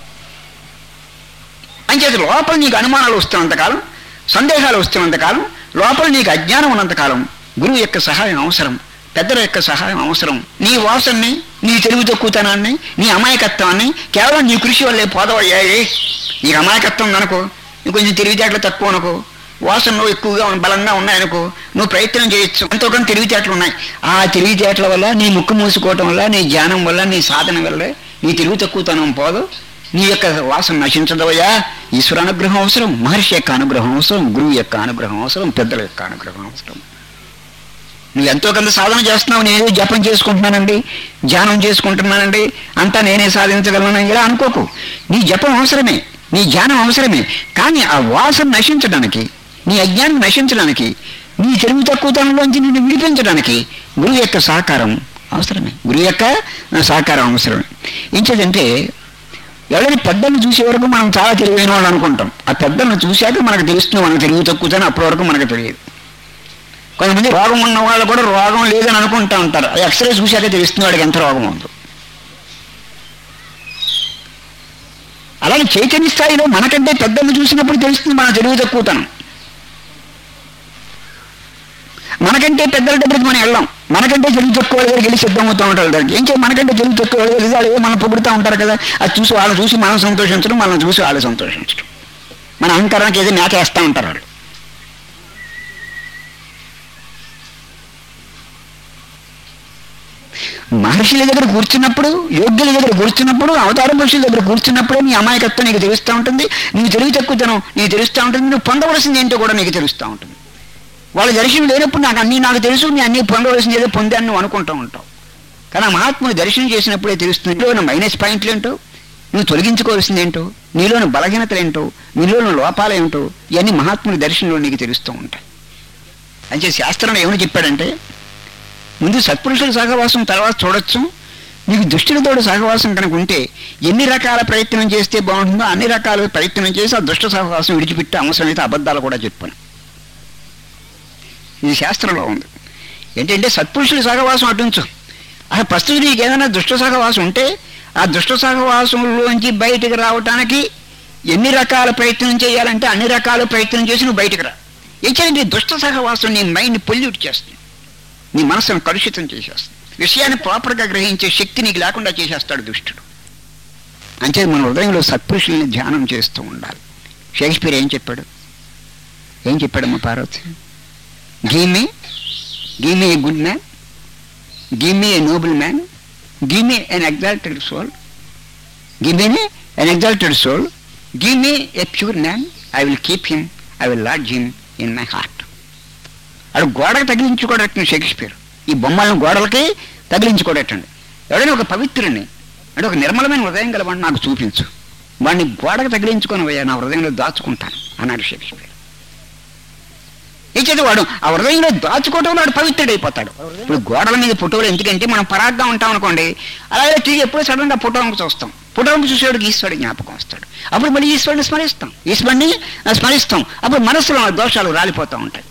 అంచేత లోపల నీకు అనుమానాలు వస్తున్నంతకాలం సందేహాలు వస్తున్నంతకాలం లోపల నీకు అజ్ఞానం ఉన్నంతకాలం గురువు యొక్క సహాయం అవసరం పెద్దల యొక్క సహాయం అవసరం నీ వాసనని నీ తెలివి తక్కువతనాన్ని నీ అమాయకత్వాన్ని కేవలం నీ కృషి వల్లే పోదవయ్యాయి నీకు అమాయకత్వం అనుకో నీకు కొంచెం తెలివితేటలు తక్కువ అనుకో వాసనలు ఎక్కువగా ఉన్న- బలంగా ఉన్నాయనుకో నువ్వు ప్రయత్నం చేయొచ్చు ఎంతో కొంత తెలివితేటలు ఉన్నాయి ఆ తెలివితేటల వల్ల నీ ముక్కు మూసుకోవటం వల్ల నీ జ్ఞానం వల్ల నీ సాధన వల్ల నీ తెలివి తక్కువతనం పోదు నీ యొక్క వాసన నశించదవయ్యా ఈశ్వర అనుగ్రహం అవసరం మహర్షి యొక్క అనుగ్రహం అవసరం గురువు యొక్క అనుగ్రహం అవసరం పెద్దల యొక్క అనుగ్రహం అవసరం నువ్వు ఎంతో కొంత సాధన చేస్తున్నావు నేను జపం చేసుకుంటున్నానండి ధ్యానం చేసుకుంటున్నానండి అంతా నేనే సాధించగలను ఇలా అనుకోకు నీ జపం అవసరమే నీ ధ్యానం అవసరమే కానీ ఆ వాసన నశించడానికి నీ అజ్ఞానం నశించడానికి నీ తెలివి తక్కువతనంలోంచి నిన్ను విడిపించడానికి గురువు యొక్క సహకారం అవసరమే గురువు యొక్క సహకారం అవసరమే ఇంకేదంటే ఎవరైనా పెద్దల్ని చూసే వరకు మనం చాలా తెలివైన వాళ్ళు అనుకుంటాం ఆ పెద్దలను చూశాక మనకు తెలుస్తుంది మనకు తెలివి తక్కువతని అప్పటి వరకు మనకు తెలియదు కొంతమంది రోగం ఉన్న వాళ్ళు కూడా రోగం లేదని అనుకుంటా ఉంటారు అది ఎక్స్రే చూశాక తెలుస్తుంది వాడికి ఎంత రోగం ఉందో అలాగే చైతన్య స్థాయిలో మనకంటే పెద్దల్ని చూసినప్పుడు తెలుస్తుంది మన తెలివి తక్కువతనం మనకంటే పెద్దల దగ్గరికి మనం వెళ్ళాం మనకంటే తెలివి తక్కువ వాళ్ళ దగ్గరికి వెళ్ళి సిద్ధమవుతూ ఉంటారు దానికి ఏం చేయాలి మనకంటే తెలివి తక్కువ వాళ్ళ దగ్గరికి వాళ్ళు మనం పొగుడుతూ ఉంటారు కదా అది చూసి వాళ్ళని చూసి మనం సంతోషించడం మనల్ని చూసి వాళ్ళు సంతోషించడం మన అహంకారానికి ఏదో మేకేస్తూ ఉంటారు వాళ్ళు మహర్షుల దగ్గర కూర్చున్నప్పుడు యోగ్యుల దగ్గర కూర్చున్నప్పుడు అవతార పురుషుల దగ్గర కూర్చున్నప్పుడే నీ అమాయకత్వం నీకు తెలుస్తూ ఉంటుంది నీకు తెలివి తక్కువతనం నీకు తెలుస్తూ ఉంటుంది నువ్వు పొందవలసింది ఏంటో కూడా నీకు తెలుస్తూ ఉంటుంది వాళ్ళ దర్శనం లేనప్పుడు నాకు అన్నీ నాకు తెలుసు నీ అన్నీ పొందవలసింది ఏదో పొందాను నువ్వు అనుకుంటూ ఉంటావు కానీ ఆ మహాత్ముని దర్శనం చేసినప్పుడే తెలుస్తుంది నీలోని మైనస్ పాయింట్లు ఏంటో నువ్వు తొలగించుకోవాల్సింది ఏంటో నీలోని బలహీనతలు ఏంటో నీలోని లోపాలు ఏంటో ఇవన్నీ మహాత్ముని దర్శనంలో నీకు తెలుస్తూ ఉంటాయి అంటే శాస్త్రంలో ఏమని చెప్పాడంటే ముందు సత్పురుషుల సహవాసం తర్వాత చూడొచ్చు నీకు దుష్టులతోడు సహవాసం కనుక ఉంటే ఎన్ని రకాల ప్రయత్నం చేస్తే బాగుంటుందో అన్ని రకాల ప్రయత్నం చేసి ఆ దుష్ట సహవాసం విడిచిపెట్టి అవసరమైతే అబద్ధాలు కూడా చెప్పాను ఇది శాస్త్రంలో ఉంది ఏంటంటే సత్పురుషుల సహవాసం అటుంచు అసలు ప్రస్తుతం నీకు ఏదైనా దుష్ట సహవాసం ఉంటే ఆ దుష్ట సహవాసంలోంచి బయటికి రావటానికి ఎన్ని రకాల ప్రయత్నం చేయాలంటే అన్ని రకాల ప్రయత్నం చేసి నువ్వు బయటికి రా ఏంటంటే దుష్ట సహవాసం నీ మైండ్ పొల్యూట్ చేస్తుంది నీ మనసును కలుషితం చేసేస్తుంది విషయాన్ని ప్రాపర్గా గ్రహించే శక్తి నీకు లేకుండా చేసేస్తాడు దుష్టుడు అంతే మన హృదయంలో సత్పురుషుల్ని ధ్యానం చేస్తూ ఉండాలి షేక్స్పియర్ ఏం చెప్పాడు ఏం చెప్పాడమ్మా Parvati give me give me a good man give me a noble man give me an exalted soul give me an exalted soul give me a pure man I will keep him I will lodge him in my heart అడు గోడకు తగిలించుకోవటం Shakespeare ఈ బొమ్మలను గోడలకి తగిలించుకోవటండి ఎవడైనా ఒక పవిత్రుని అంటే ఒక నిర్మలమైన హృదయం గలవాడిని నాకు చూపించు వాడిని గోడకు తగిలించుకొని పోయా నా హృదయంలో దాచుకుంటాను అన్నాడు షేక్స్పియర్ ఇచ్చేది వాడు ఆ హృదయంలో దాచుకోవటం వాడు పవిత్రుడైపోతాడు ఇప్పుడు గోడల మీద ఫోటోలు ఎందుకంటే మనం పరాగ్గా ఉంటాం అనుకోండి అలాగే తిరిగి ఎప్పుడు సడన్ గా ఫోటోంపు చూస్తాం ఫోటోంపు చూసేవాడికి ఈశ్వరుడు జ్ఞాపకం వస్తాడు అప్పుడు మళ్ళీ ఈశ్వరుని స్మరిస్తాం ఈశ్వరుని స్మరిస్తాం అప్పుడు మనసులో ఆ దోషాలు రాలిపోతూ ఉంటాయి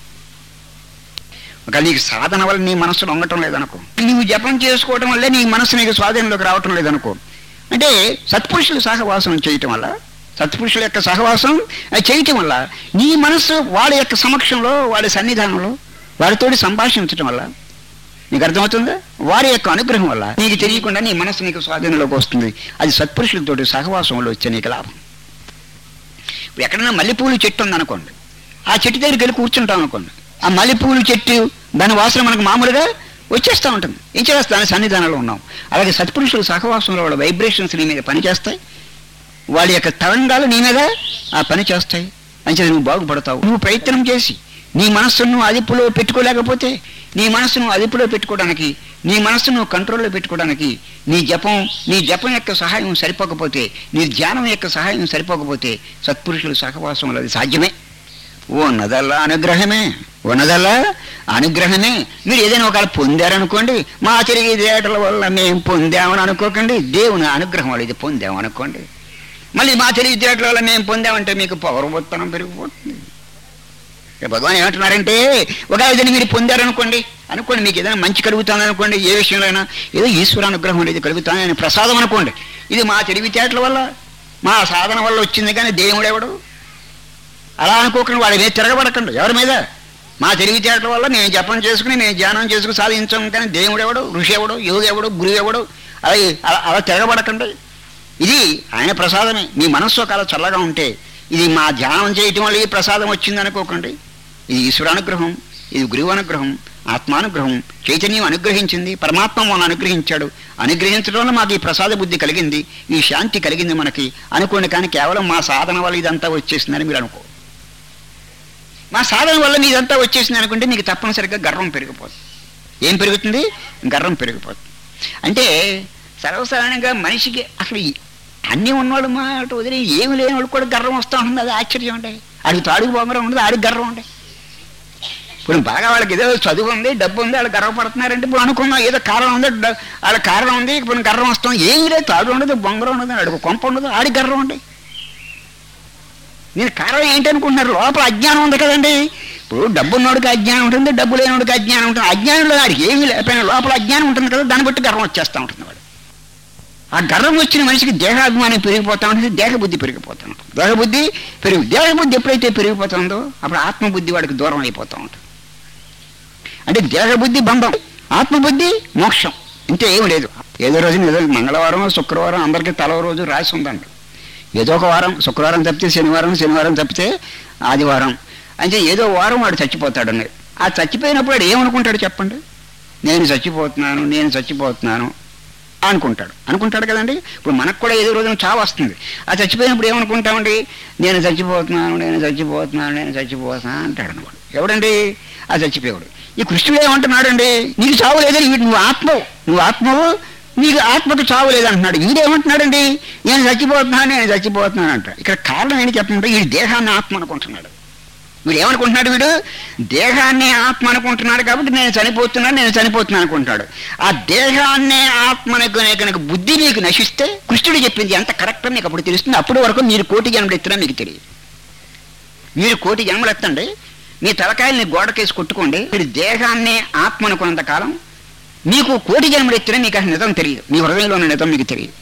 ఒక నీకు సాధన వల్ల నీ మనస్సులో ఉండటం లేదనుకో నీవు జపం చేసుకోవటం వల్లే నీ మనస్సు నీకు స్వాధీనంలోకి రావటం లేదనుకో అంటే సత్పురుషులు సహవాసం చేయటం వల్ల సత్పురుషుల యొక్క సహవాసం అది చేయటం వల్ల నీ మనస్సు వాళ్ళ యొక్క సమక్షంలో వాళ్ళ సన్నిధానంలో వారితోటి సంభాషించటం వల్ల నీకు అర్థమవుతుందా వారి యొక్క అనుగ్రహం వల్ల నీకు తెలియకుండా నీ మనస్సు నీకు స్వాధీనంలోకి వస్తుంది అది సత్పురుషులతోటి సహవాసంలో వచ్చే నీకు లాభం ఇప్పుడు ఎక్కడైనా మల్లెపూలు చెట్టు ఉందనుకోండి ఆ చెట్టు దగ్గరికి వెళ్ళి కూర్చుంటాం అనుకోండి ఆ మల్లెపూలు చెట్టు దాని వాసన మనకు మామూలుగా వచ్చేస్తూ ఉంటుంది ఏం చేస్తా దాని సన్నిధానంలో ఉన్నాం అలాగే సత్పురుషుల సహవాసంలో వాళ్ళ వైబ్రేషన్స్ నీ మీద పనిచేస్తాయి వాళ్ళ యొక్క తరంగాలు నీ మీద ఆ పని చేస్తాయి అంచేది నువ్వు బాగుపడతావు నువ్వు ప్రయత్నం చేసి నీ మనస్సును అదుపులో పెట్టుకోలేకపోతే నీ మనస్సును అదుపులో పెట్టుకోవడానికి నీ మనస్సును కంట్రోల్లో పెట్టుకోవడానికి నీ జపం నీ జపం యొక్క సహాయం సరిపోకపోతే నీ ధ్యానం యొక్క సహాయం సరిపోకపోతే సత్పురుషుల సహవాసంలో అది సాధ్యమే ఉన్నదల్లా అనుగ్రహమే ఉన్నదల్లా అనుగ్రహమే మీరు ఏదైనా ఒకవేళ పొందారనుకోండి మా తిరిగి దేటల వల్ల మేము పొందామని అనుకోకండి దేవుని అనుగ్రహం వల్ల ఇది పొందాము అనుకోండి మళ్ళీ మా తెలివితేటల వల్ల మేము పొందామంటే మీకు పౌరవత్తనం పెరిగిపోతుంది ఇక భగవాన్ ఏమంటున్నారంటే ఒకవేళ ఏదైనా మీరు పొందారనుకోండి అనుకోండి మీకు ఏదైనా మంచి కలుగుతుంది అనుకోండి ఏ విషయంలో అయినా ఏదో ఈశ్వర అనుగ్రహం అనేది కలుగుతుంది అని ప్రసాదం అనుకోండి ఇది మా తెలివితేటల వల్ల మా సాధన వల్ల వచ్చింది కానీ దేవుడు ఎవడు అలా అనుకోకండి వాడి మీద తిరగబడకండి ఎవరి మీద మా తెలివితేటల వల్ల మేము జపం చేసుకుని మేము ధ్యానం చేసుకుని సాధించాం కానీ దేవుడు ఎవడు ఋషి ఎవడు యోగి ఎవడు గురువు ఎవడు అలా అలా అలా తిరగబడకండి ఇది ఆయన ప్రసాదమే మీ మనస్సు ఒకవేళ చల్లగా ఉంటే ఇది మా ధ్యానం చేయటం వల్ల ఈ ప్రసాదం వచ్చింది అనుకోకండి ఇది ఈశ్వరానుగ్రహం ఇది గురువు అనుగ్రహం ఆత్మానుగ్రహం చైతన్యం అనుగ్రహించింది పరమాత్మ మనం అనుగ్రహించాడు అనుగ్రహించడం వల్ల మాకు ఈ ప్రసాద బుద్ధి కలిగింది ఈ శాంతి కలిగింది మనకి అనుకోండి కానీ కేవలం మా సాధన వల్ల ఇదంతా వచ్చేసిందని మీరు అనుకో మా సాధన వల్ల మీదంతా వచ్చేసింది అనుకుంటే మీకు తప్పనిసరిగా గర్వం పెరిగిపోతుంది ఏం పెరుగుతుంది గర్వం పెరిగిపోతుంది అంటే సర్వసాధారణంగా మనిషికి అసలు ఈ- అన్నీ ఉన్నవాడు మాట వదిలి ఏమి లేనివాడు కూడా గర్వం వస్తూ ఉంటుంది అది ఆశ్చర్యం ఉండే ఆడికి తాడుకు బొంగరం ఉండదు ఆడికి గర్వం ఉండే ఇప్పుడు బాగా వాళ్ళకి ఏదో చదువు ఉంది డబ్బు ఉంది వాళ్ళు గర్వపడుతున్నారంటే ఇప్పుడు అనుకున్నాం ఏదో కారణం ఉంది డ- వాళ్ళ కారణం ఉంది ఇప్పుడు గర్వం వస్తాం ఏమి లేదు తాడు ఉండదు బొంగరం ఉండదు ఆడికి కొంప ఉండదు ఆడికి గర్వం ఉండే నేను కారణం ఏంటనుకుంటున్నారు లోపల అజ్ఞానం ఉంది కదండి ఇప్పుడు డబ్బు ఉన్నోడికి అజ్ఞానం ఉంటుంది డబ్బు లేనివాడికి అజ్ఞానం ఉంటుంది అజ్ఞానంలో వాడికి ఏమీ లేకపోయినా లోపల అజ్ఞానం ఉంటుంది కదా దాన్ని బట్టి గర్వం వచ్చేస్తూ ఉంటుంది వాడు ఆ గర్వం వచ్చిన మనిషికి దేహాభిమానం పెరిగిపోతా ఉంటుంది దేహబుద్ధి పెరిగిపోతూ ఉంటుంది దేహబుద్ధి పెరుగు దేహబుద్ధి ఎప్పుడైతే పెరిగిపోతుందో అప్పుడు ఆత్మబుద్ధి వాడికి దూరం అయిపోతూ ఉంటుంది అంటే దేహబుద్ధి బంధం ఆత్మబుద్ధి మోక్షం ఇంతే ఏమి లేదు ఏదో రోజు ఏదో మంగళవారం శుక్రవారం అందరికీ తల రోజు రాసి ఉందండి ఏదో ఒక వారం శుక్రవారం తప్పితే శనివారం శనివారం తప్పితే ఆదివారం అంటే ఏదో వారం వాడు చచ్చిపోతాడు అన్నది ఆ చచ్చిపోయినప్పుడు వాడు ఏమనుకుంటాడు చెప్పండి నేను చచ్చిపోతున్నాను నేను చచ్చిపోతున్నాను అనుకుంటాడు అనుకుంటాడు కదండి ఇప్పుడు మనకు కూడా ఏదో రోజున చావు వస్తుంది ఆ చచ్చిపోయినప్పుడు ఏమనుకుంటామండి నేను చచ్చిపోతున్నాను నేను చచ్చిపోతున్నాను నేను చచ్చిపోతున్నాను అంటాడు అనమాట ఎవడండి ఆ చచ్చిపోయాడు ఈ కృష్ణుడు ఏమంటున్నాడండి నీకు చావు లేదని వీడు నువ్వు ఆత్మవు నువ్వు ఆత్మవు నీకు ఆత్మకు చావు లేదంటున్నాడు వీడేమంటున్నాడండి నేను చచ్చిపోతున్నాను నేను చచ్చిపోతున్నాను అంట ఇక్కడ కారణం ఏంటి చెప్పమంటే ఈ దేహాన్ని ఆత్మ అనుకుంటున్నాడు వీడు ఏమనుకుంటున్నాడు వీడు దేహాన్ని ఆత్మ అనుకుంటున్నాడు కాబట్టి నేను చనిపోతున్నాను నేను చనిపోతున్నాను అనుకుంటాడు ఆ దేహాన్ని ఆత్మ అనుకునే కనుక బుద్ధి నీకు నశిస్తే కృష్ణుడు చెప్పింది ఎంత కరెక్ట్ అని నీకు అప్పుడు తెలుస్తుంది అప్పటి వరకు మీరు కోటి జన్మలు ఎత్తినా మీకు తెలియదు మీరు కోటి జన్మలు ఎత్తండి మీ తలకాయల్ని గోడకేసి కొట్టుకోండి మీరు దేహాన్ని ఆత్మ అనుకున్నంత కాలం మీకు కోటి జన్మలు ఎత్తినా మీకు అసలు నిజం తెలియదు మీ హృదయంలో ఉన్న నిజం మీకు తెలియదు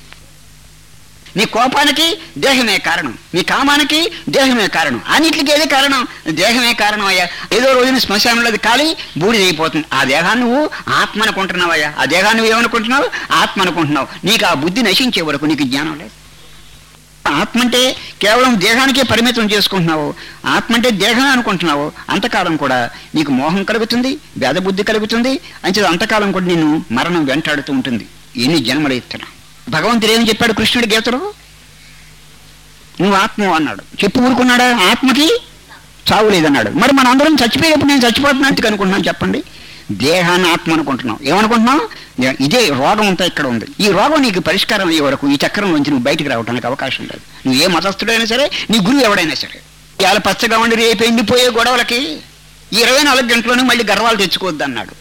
నీ కోపానికి దేహమే కారణం నీ కామానికి దేహమే కారణం అన్నిటికీ ఏదే కారణం దేహమే కారణం అయ్యా ఏదో రోజున శ్మశానంలో అది ఖాళీ బూడిదైపోతుంది ఆ దేహాన్ని నువ్వు ఆత్మ అనుకుంటున్నావయ్యా ఆ దేహాన్ని నువ్వు ఏమనుకుంటున్నావు ఆత్మ అనుకుంటున్నావు నీకు ఆ బుద్ధి నశించే వరకు నీకు జ్ఞానం లేదు ఆత్మ అంటే కేవలం దేహానికే పరిమితం చేసుకుంటున్నావు ఆత్మ అంటే దేహమే అనుకుంటున్నావు అంతకాలం కూడా నీకు మోహం కలుగుతుంది బుద్ధి కలుగుతుంది అంచేది అంతకాలం కూడా నిన్ను మరణం వెంటాడుతూ ఉంటుంది ఎన్ని జన్మలు ఎత్తున్నా భగవంతుడు ఏం చెప్పాడు కృష్ణుడి గీతలో నువ్వు ఆత్మ అన్నాడు చెప్పి ఊరుకున్నాడా ఆత్మకి చావు లేదన్నాడు మరి మన అందరం చచ్చిపోయేప్పుడు నేను చచ్చిపోతున్నా ఎందుకు అనుకుంటున్నాను చెప్పండి దేహాన్ని ఆత్మ అనుకుంటున్నాం ఏమనుకుంటున్నాం దే- ఇదే రోగం అంతా ఇక్కడ ఉంది ఈ రోగం నీకు పరిష్కారం అయ్యే వరకు ఈ చక్రం నుంచి నువ్వు బయటికి రావడానికి అవకాశం లేదు నువ్వు ఏ మతస్థుడైనా సరే నీ గురువు ఎవడైనా సరే ఇవాళ పచ్చగా ఉండి రేపు ఎండిపోయే గొడవలకి ఈ ఇరవై నాలుగు గంటల్లోనే మళ్ళీ గర్వాలు తెచ్చుకోవద్దు అన్నాడు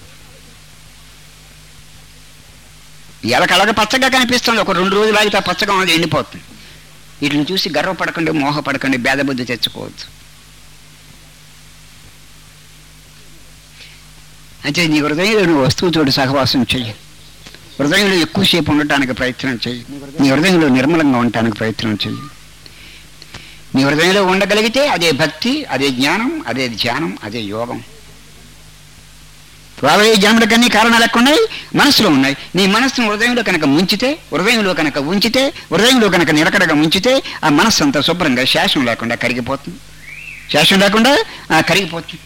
ఇవాళ కలగ పచ్చగా కనిపిస్తుంది ఒక రెండు రోజులు ఆగితే ఆ పచ్చగా ఉన్నది ఎండిపోతుంది వీటిని చూసి గర్వపడకండి మోహపడకండి భేదబుద్ధి తెచ్చుకోవద్దు అంటే నీ హృదయంలో నువ్వు వస్తువుతోటి సహవాసం చెయ్యి హృదయంలో ఎక్కువసేపు ఉండటానికి ప్రయత్నం చెయ్యి నీ హృదయంలో నిర్మలంగా ఉండటానికి ప్రయత్నం చెయ్యి నీ హృదయంలో ఉండగలిగితే అదే భక్తి అదే జ్ఞానం అదే ధ్యానం అదే యోగం రాబోయే జన్మలకన్నీ కారణాలు ఎక్కడ ఉన్నాయి మనసులో ఉన్నాయి నీ మనస్సును హృదయంలో కనుక ముంచితే హృదయంలో కనుక ఉంచితే హృదయంలో కనుక నిలకడగా ఉంచితే ఆ మనస్సు అంతా శుభ్రంగా శేషం లేకుండా కరిగిపోతుంది శేషం లేకుండా ఆ, కరిగిపోతుంది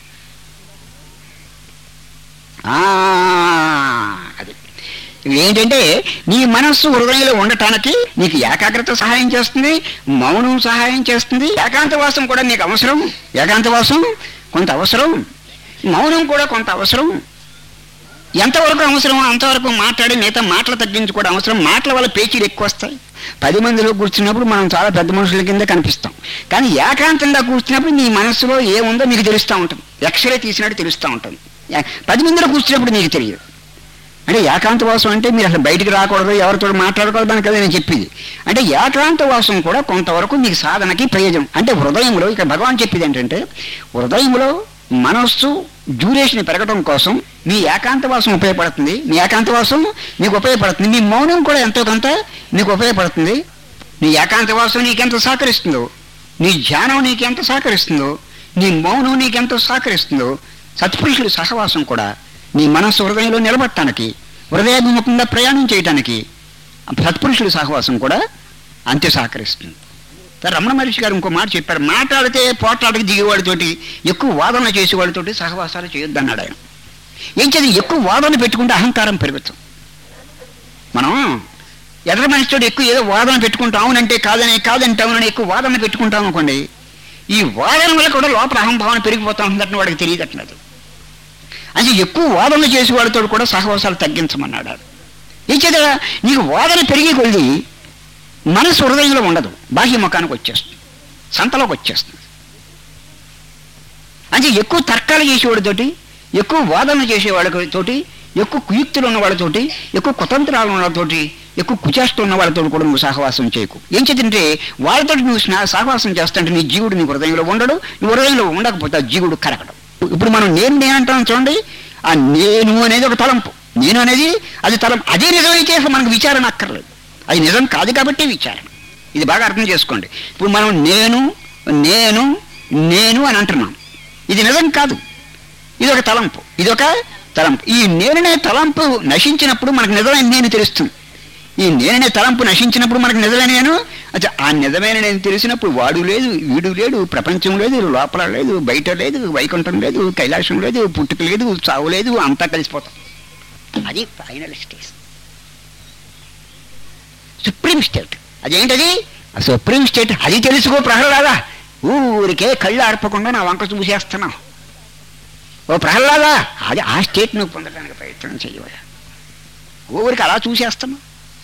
ఆ, అది ఏంటంటే నీ మనస్సు హృదయంలో ఉండటానికి నీకు ఏకాగ్రత సహాయం చేస్తుంది మౌనం సహాయం చేస్తుంది ఏకాంతవాసం కూడా నీకు అవసరం ఏకాంతవాసం కొంత అవసరం మౌనం కూడా కొంత అవసరం ఎంతవరకు అవసరం అంతవరకు మాట్లాడి మిగతా మాటలు తగ్గించుకోవడం అవసరం మాటల వల్ల పేచీలు ఎక్కువ వస్తాయి పది మందిలో కూర్చున్నప్పుడు మనం చాలా పెద్ద మనుషుల కింద కనిపిస్తాం కానీ ఏకాంతంగా కూర్చున్నప్పుడు నీ మనసులో ఏముందో నీకు తెలుస్తూ ఉంటుంది ఎక్స్రే తీసినట్టు తెలుస్తూ ఉంటుంది యా- పది మందిలో కూర్చున్నప్పుడు నీకు తెలియదు అంటే ఏకాంతవాసం అంటే మీరు అసలు బయటికి రాకూడదు ఎవరితో మాట్లాడకూడదు అని కదా నేను చెప్పింది అంటే ఏకాంతవాసం కూడా కొంతవరకు మీకు సాధనకి ప్రయోజనం అంటే హృదయంలో ఇక్కడ భగవాన్ చెప్పేది ఏంటంటే హృదయంలో మనస్సు డ్యూరేషన్ పెరగడం కోసం మీ ఏకాంతవాసం ఉపయోగపడుతుంది మీ ఏకాంతవాసం మీకు ఉపయోగపడుతుంది మీ మౌనం కూడా ఎంతో కొంత మీకు ఉపయోగపడుతుంది నీ ఏకాంతవాసం నీకెంత సహకరిస్తుందో నీ ధ్యానం నీకెంత సహకరిస్తుందో నీ మౌనం నీకెంత సహకరిస్తుందో సత్పురుషుల సహవాసం కూడా నీ మనస్సు హృదయంలో నిలబడటానికి హృదయాభిముఖంగా ప్రయాణం చేయటానికి సత్పురుషుల సహవాసం కూడా అంతే సహకరిస్తుంది తర్వాత రమణ మహర్షి గారు ఇంకో మాట చెప్పారు మాట్లాడితే పోట్లాటకి దిగేవాడితోటి ఎక్కువ వాదన చేసేవాడితోటి సహవాసాలు చేయొద్దన్నాడు ఆయన ఏం చేది ఎక్కువ వాదన పెట్టుకుంటే అహంకారం పెరుగుతాం మనం ఎదర మనిషితో ఎక్కువ ఏదో వాదన పెట్టుకుంటాం అవునంటే కాదని కాదంటే అవునని ఎక్కువ వాదన పెట్టుకుంటాం అనుకోండి ఈ వాదన వల్ల కూడా లోపల అహంభావన పెరిగిపోతా ఉందట వాడికి తెలియదట్లేదు అంటే ఎక్కువ వాదన చేసే వాడితో కూడా సహవాసాలు తగ్గించమన్నాడు ఆయన. ఏం చేత నీకు వాదన పెరిగి కొద్ది మనసు హృదయంలో ఉండదు బాహ్య ముఖానికి వచ్చేస్తుంది సంతలోకి వచ్చేస్తుంది అంటే ఎక్కువ తర్కాలు చేసేవాడితోటి ఎక్కువ వాదన చేసేవాడితోటి ఎక్కువ కుయుక్తులు ఉన్న వాళ్ళతోటి ఎక్కువ కుతంత్రాలు ఉన్న వాళ్ళతోటి ఎక్కువ కుచేష్ట ఉన్న వాళ్ళతో కూడా నువ్వు సహవాసం చేయకు ఏం చేతంటే వాళ్ళతో నువ్వు స్నా- సహవాసం చేస్తుంటే నీ జీవుడు నీ హృదయంలో ఉండడు నీ హృదయంలో ఉండకపోతే ఆ జీవుడు కరగడం ఇప్పుడు మనం నేను నేను అంటాం చూడండి ఆ నేను అనేది ఒక తలంపు నేను అనేది అది తలం అదే నిజమైతే అసలు మనకు విచారణ అక్కర్లేదు అది నిజం కాదు కాబట్టి విచారణ ఇది బాగా అర్థం చేసుకోండి ఇప్పుడు మనం నేను నేను నేను అని అంటున్నాం ఇది నిజం కాదు ఇది ఒక తలంపు ఇది ఒక తలంపు ఈ నేననే తలంపు నశించినప్పుడు మనకు నిజమైన నేను తెలుస్తుంది ఈ నేననే తలంపు నశించినప్పుడు మనకు నిజమైన నేను అచ్చా ఆ నిజమైన నేను తెలిసినప్పుడు వాడు లేదు వీడు లేడు ప్రపంచం లేదు లోపల లేదు బయట లేదు వైకుంఠం లేదు కైలాసం లేదు పుట్టుక లేదు చావు లేదు అంతా కలిసిపోతాం అది ఫైనల్ స్టేజ్ సుప్రీం స్టేట్ అదేంటది ఆ సుప్రీం స్టేట్ అది తెలుసుకో ప్రహ్లాదా ఊరికే కళ్ళు ఆర్పకుండా నా వంక చూసేస్తున్నావు ఓ ప్రహ్లాదా అది ఆ స్టేట్ నువ్వు పొందడానికి ప్రయత్నం చేయవా ఊరికి అలా చూసేస్తున్నావు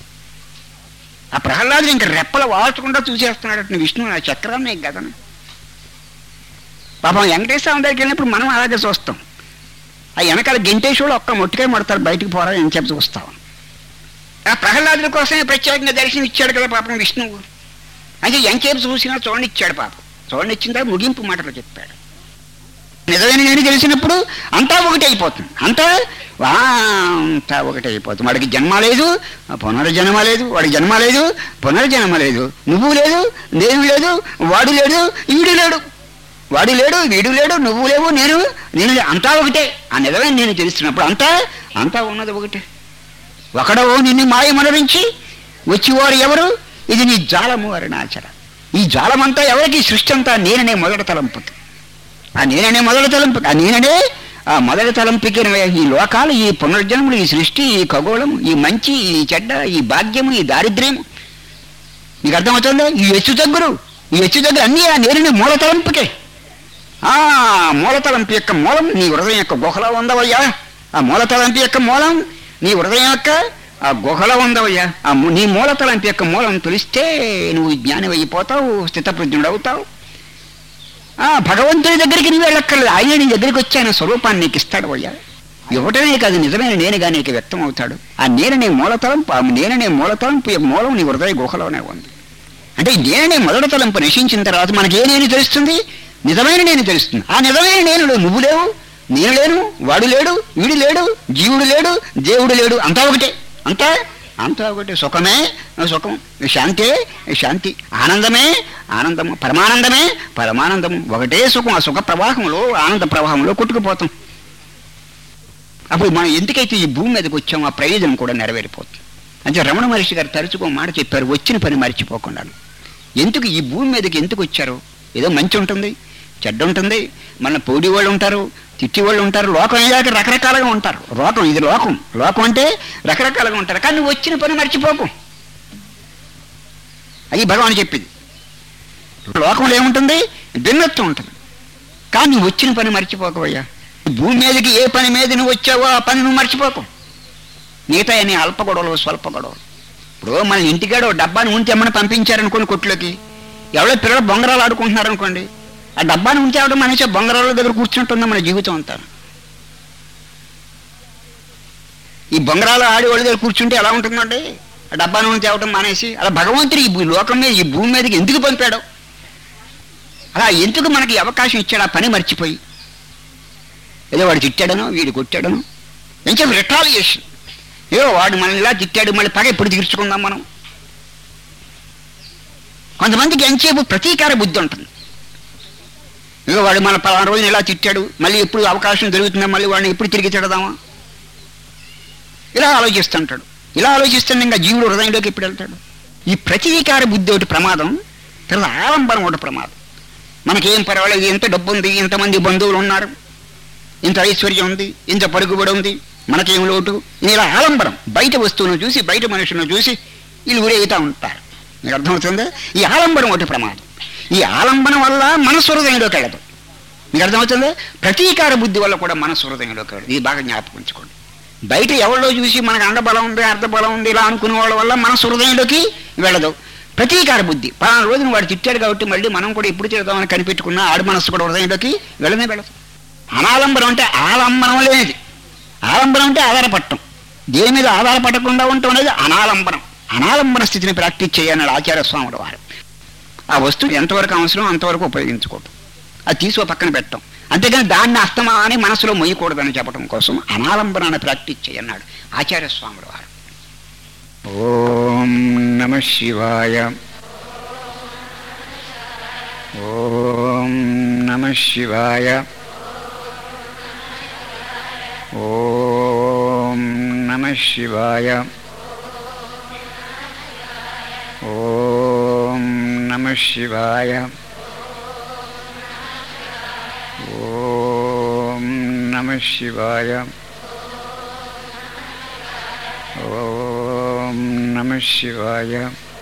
ఆ ప్రహ్లాదుడు ఇంక రెప్పలు వాల్చకుండా చూసేస్తున్నాడు విష్ణు నా చక్రాన్ని గదను పాపం వెంకటేశ్వర స్వామి దగ్గరికి వెళ్ళినప్పుడు మనం అలాగే చూస్తాం ఆ వెనకాల గెంటేశ్వరుడు ఒక్క మొట్టికాయ మడతారు బయటికి పోరా అని చెప్పి చూస్తాం ఆ ప్రహ్లాదుడి కోసమే ప్రత్యేకంగా దర్శనం ఇచ్చాడు కదా పాపం విష్ణువు అయితే ఎంతసేపు చూసినా చూడండి ఇచ్చాడు పాపం చూడండి ఇచ్చిన తర్వాత ముగింపు మాటలు చెప్పాడు నిజమైన నేను తెలిసినప్పుడు అంతా ఒకటి అయిపోతుంది అంతా వా, అంతా ఒకటి అయిపోతుంది వాడికి జన్మ లేదు పునర్జన్మ లేదు వాడికి జన్మ లేదు పునర్జన్మ లేదు నువ్వు లేదు నేను లేదు వాడు లేడు వీడు లేడు వాడు లేడు వీడు లేడు నువ్వు లేవు నేను నేను లే- అంతా ఒకటే ఆ నిజమైన నేను తెలుస్తున్నప్పుడు అంతా అంతా ఉన్నది ఒకటే ఒకడో నిన్ను మాయమనరించి వచ్చివారు ఎవరు ఇది నీ జాలము అరుణాచల ఈ జాలమంతా ఎవరికి సృష్టి అంతా నేననే మొదటి తలంపుకి ఆ నేననే మొదటి తలంపు ఆ నేననే ఆ మొదటి తలంపుకి ఈ లోకాలు ఈ పునర్జన్మలు ఈ సృష్టి ఈ ఖగోళం ఈ మంచి ఈ చెడ్డ ఈ భాగ్యము ఈ దారిద్ర్యము నీకు అర్థమవుతుందా ఈ హెచ్చు తగ్గురు ఈ హెచ్చు తగ్గురు అన్నీ ఆ నేననే మూల తలంపుకే ఆ మూల తలంపు యొక్క మూలం నీ హృదయం యొక్క గుహలో ఉందవయ్యా ఆ మూలతలంపు యొక్క మూలం నీ హృదయం యొక్క ఆ గుహలో ఉందవయ్యా ఆ ము- నీ మూలతలంపు యొక్క మూలం తెలిస్తే నువ్వు జ్ఞానం అయిపోతావు స్థితప్రజ్ఞుడు అవుతావు ఆ భగవంతుడి దగ్గరికి నువ్వు వెళ్ళక్కర్లేదు ఆయన నీ దగ్గరికి వచ్చి ఆయన స్వరూపాన్ని నీకు ఇస్తాడు అయ్యా ఇవ్వటమే కాదు నిజమైన నేనుగా నీకు వ్యక్తం అవుతాడు ఆ నేననే మూలతలంపు ఆ నేననే మూలతలంపు యొక్క మూలం నీ హృదయ గుహలోనే ఉంది అంటే ఈ నేననే మొదటి తలంపు నశించిన తర్వాత మనకి ఏ నేను తెలుస్తుంది నిజమైన నేను తెలుస్తుంది ఆ నిజమైన నేను నువ్వు లేవు నేను లేను వాడు లేడు వీడు లేడు జీవుడు లేడు దేవుడు లేడు అంతా ఒకటే అంతా అంతా ఒకటే సుఖమే సుఖం శాంతే శాంతి ఆనందమే ఆనందము పరమానందమే పరమానందము ఒకటే సుఖం ఆ సుఖ ప్రవాహంలో ఆనంద ప్రవాహంలో కొట్టుకుపోతాం అప్పుడు మనం ఎందుకైతే ఈ భూమి మీదకి వచ్చామో ఆ ప్రయోజనం కూడా నెరవేరిపోతుంది అంటే రమణ మహర్షి గారు తరచుగా ఒక మాట చెప్పారు వచ్చిన పని మర్చిపోకుండా ఎందుకు ఈ భూమి మీదకి ఎందుకు వచ్చారు ఏదో మంచి ఉంటుంది చెడ్డ ఉంటుంది మన పోడి వాళ్ళు ఉంటారు తిట్టి వాళ్ళు ఉంటారు లోకం అయ్యాక రకరకాలుగా ఉంటారు లోకం ఇది లోకం లోకం అంటే రకరకాలుగా ఉంటారు కానీ నువ్వు వచ్చిన పని మర్చిపోకు అది భగవాన్ చెప్పింది లోకంలో ఏముంటుంది భిన్నత్వం ఉంటుంది కానీ నువ్వు వచ్చిన పని మర్చిపోకవయ్యా భూమి మీదకి ఏ పని మీద నువ్వు వచ్చావో ఆ పని నువ్వు మర్చిపోకు మిగతా అని అల్ప గొడవలు స్వల్ప గొడవలు ఇప్పుడు మన ఇంటికాడ ఓ డబ్బాని ఉంచి ఏమన్నా పంపించారనుకోండి కొట్లోకి ఎవరో పిల్లలు బొంగరాలు ఆడుకుంటున్నారు అనుకోండి ఆ డబ్బాని ఉంచి ఆవడం మనిషి ఆ బొంగరాల దగ్గర కూర్చుంటుందా మన జీవితం అంతా ఈ బొంగరాలు ఆడి వాళ్ళ దగ్గర కూర్చుంటే ఎలా ఉంటుందండి ఆ డబ్బాని ఉంచి తేవటం మానేసి అలా భగవంతుడు ఈ భూ- లోకం మీద ఈ భూమి మీదకి ఎందుకు పంపాడు అలా ఎందుకు మనకి ఈ అవకాశం ఇచ్చాడు ఆ పని మర్చిపోయి ఏదో వాడు తిట్టాడనో వీడు కొట్టాడనో ఎంచేపు రిటాలియేషన్ ఏదో వాడు మనల్ని ఇలా తిట్టాడు మళ్ళీ పగ ఎప్పుడు తీర్చుకుందాం మనం కొంతమందికి ఎంచేపు ప్రతీకార బుద్ధి ఉంటుంది ఇక వాడు మన పలానా రోజున ఇలా తిట్టాడు మళ్ళీ ఎప్పుడు అవకాశం దొరుకుతుందా మళ్ళీ వాడిని ఎప్పుడు తిరిగి తిడదామా ఇలా ఆలోచిస్తుంటాడు ఇలా ఆలోచిస్తుంటే ఇంకా జీవుడు హృదయంలోకి ఎప్పుడు వెళ్తాడు ఈ ప్రతీకార బుద్ధి ఒకటి ప్రమాదం తర్వాత ఆలంబనం ఒకటి ప్రమాదం మనకేం పర్వాలేదు ఎంత డబ్బు ఉంది ఇంతమంది బంధువులు ఉన్నారు ఇంత ఐశ్వర్యం ఉంది ఇంత పరుగుబడి ఉంది మనకేం లోటు ఇది ఇలా ఆలంబనం బయట వస్తువును చూసి బయట మనుషులను చూసి వీళ్ళు ఊరేగుతూ ఉంటారు మీకు అర్థమవుతుందా ఈ ఆలంబనం ఒకటి ప్రమాదం ఈ ఆలంబనం వల్ల మనసు హృదయంలోకి వెళ్ళదు మీకు అర్థమవుతుందా ప్రతీకార బుద్ధి వల్ల కూడా మనసు హృదయంలోకి వెళ్ళదు ఇది బాగా జ్ఞాపకం ఉంచుకోండి బయట ఎవరిలో చూసి మనకు అండబలం ఉంది అర్ధబలం ఉంది ఇలా అనుకునే వాళ్ళ వల్ల మనసు హృదయంలోకి వెళ్ళదు ప్రతీకార బుద్ధి పలానా రోజున వాడు తిట్టాడు కాబట్టి మళ్ళీ మనం కూడా ఎప్పుడు తిడదామని కనిపెట్టుకున్నా ఆడి మనసు కూడా హృదయంలోకి వెళ్ళనే వెళ్ళదు అనాలంబనం అంటే ఆలంబనం లేనిది ఆలంబనం అంటే ఆధారపడటం దేని మీద ఆధారపడకుండా ఉండటం అనేది అనాలంబనం అనాలంబన స్థితిని ప్రాక్టీస్ చేయన్నాడు ఆచార్య స్వాముడు వారు ఆ వస్తువు ఎంతవరకు అవసరం అంతవరకు ఉపయోగించుకోవటం అది తీసి ఓ పక్కన పెట్టడం అంతేగాని దాన్ని అస్తమా అని మనసులో మొయ్యకూడదని చెప్పడం కోసం అనాలంబనాన్ని ప్రాక్టీస్ చేయన్నాడు ఆచార్య స్వాముడు వారు ఓం నమ శివాయ ఓం నమ శివాయ ఓం నమ శివాయ ఓం నమ శివాయ ఓం నమ శివాయ ఓం నమ శివాయ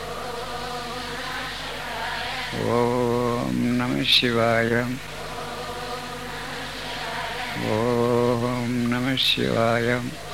ఓం నమ శివాయ ఓం నమ శివాయ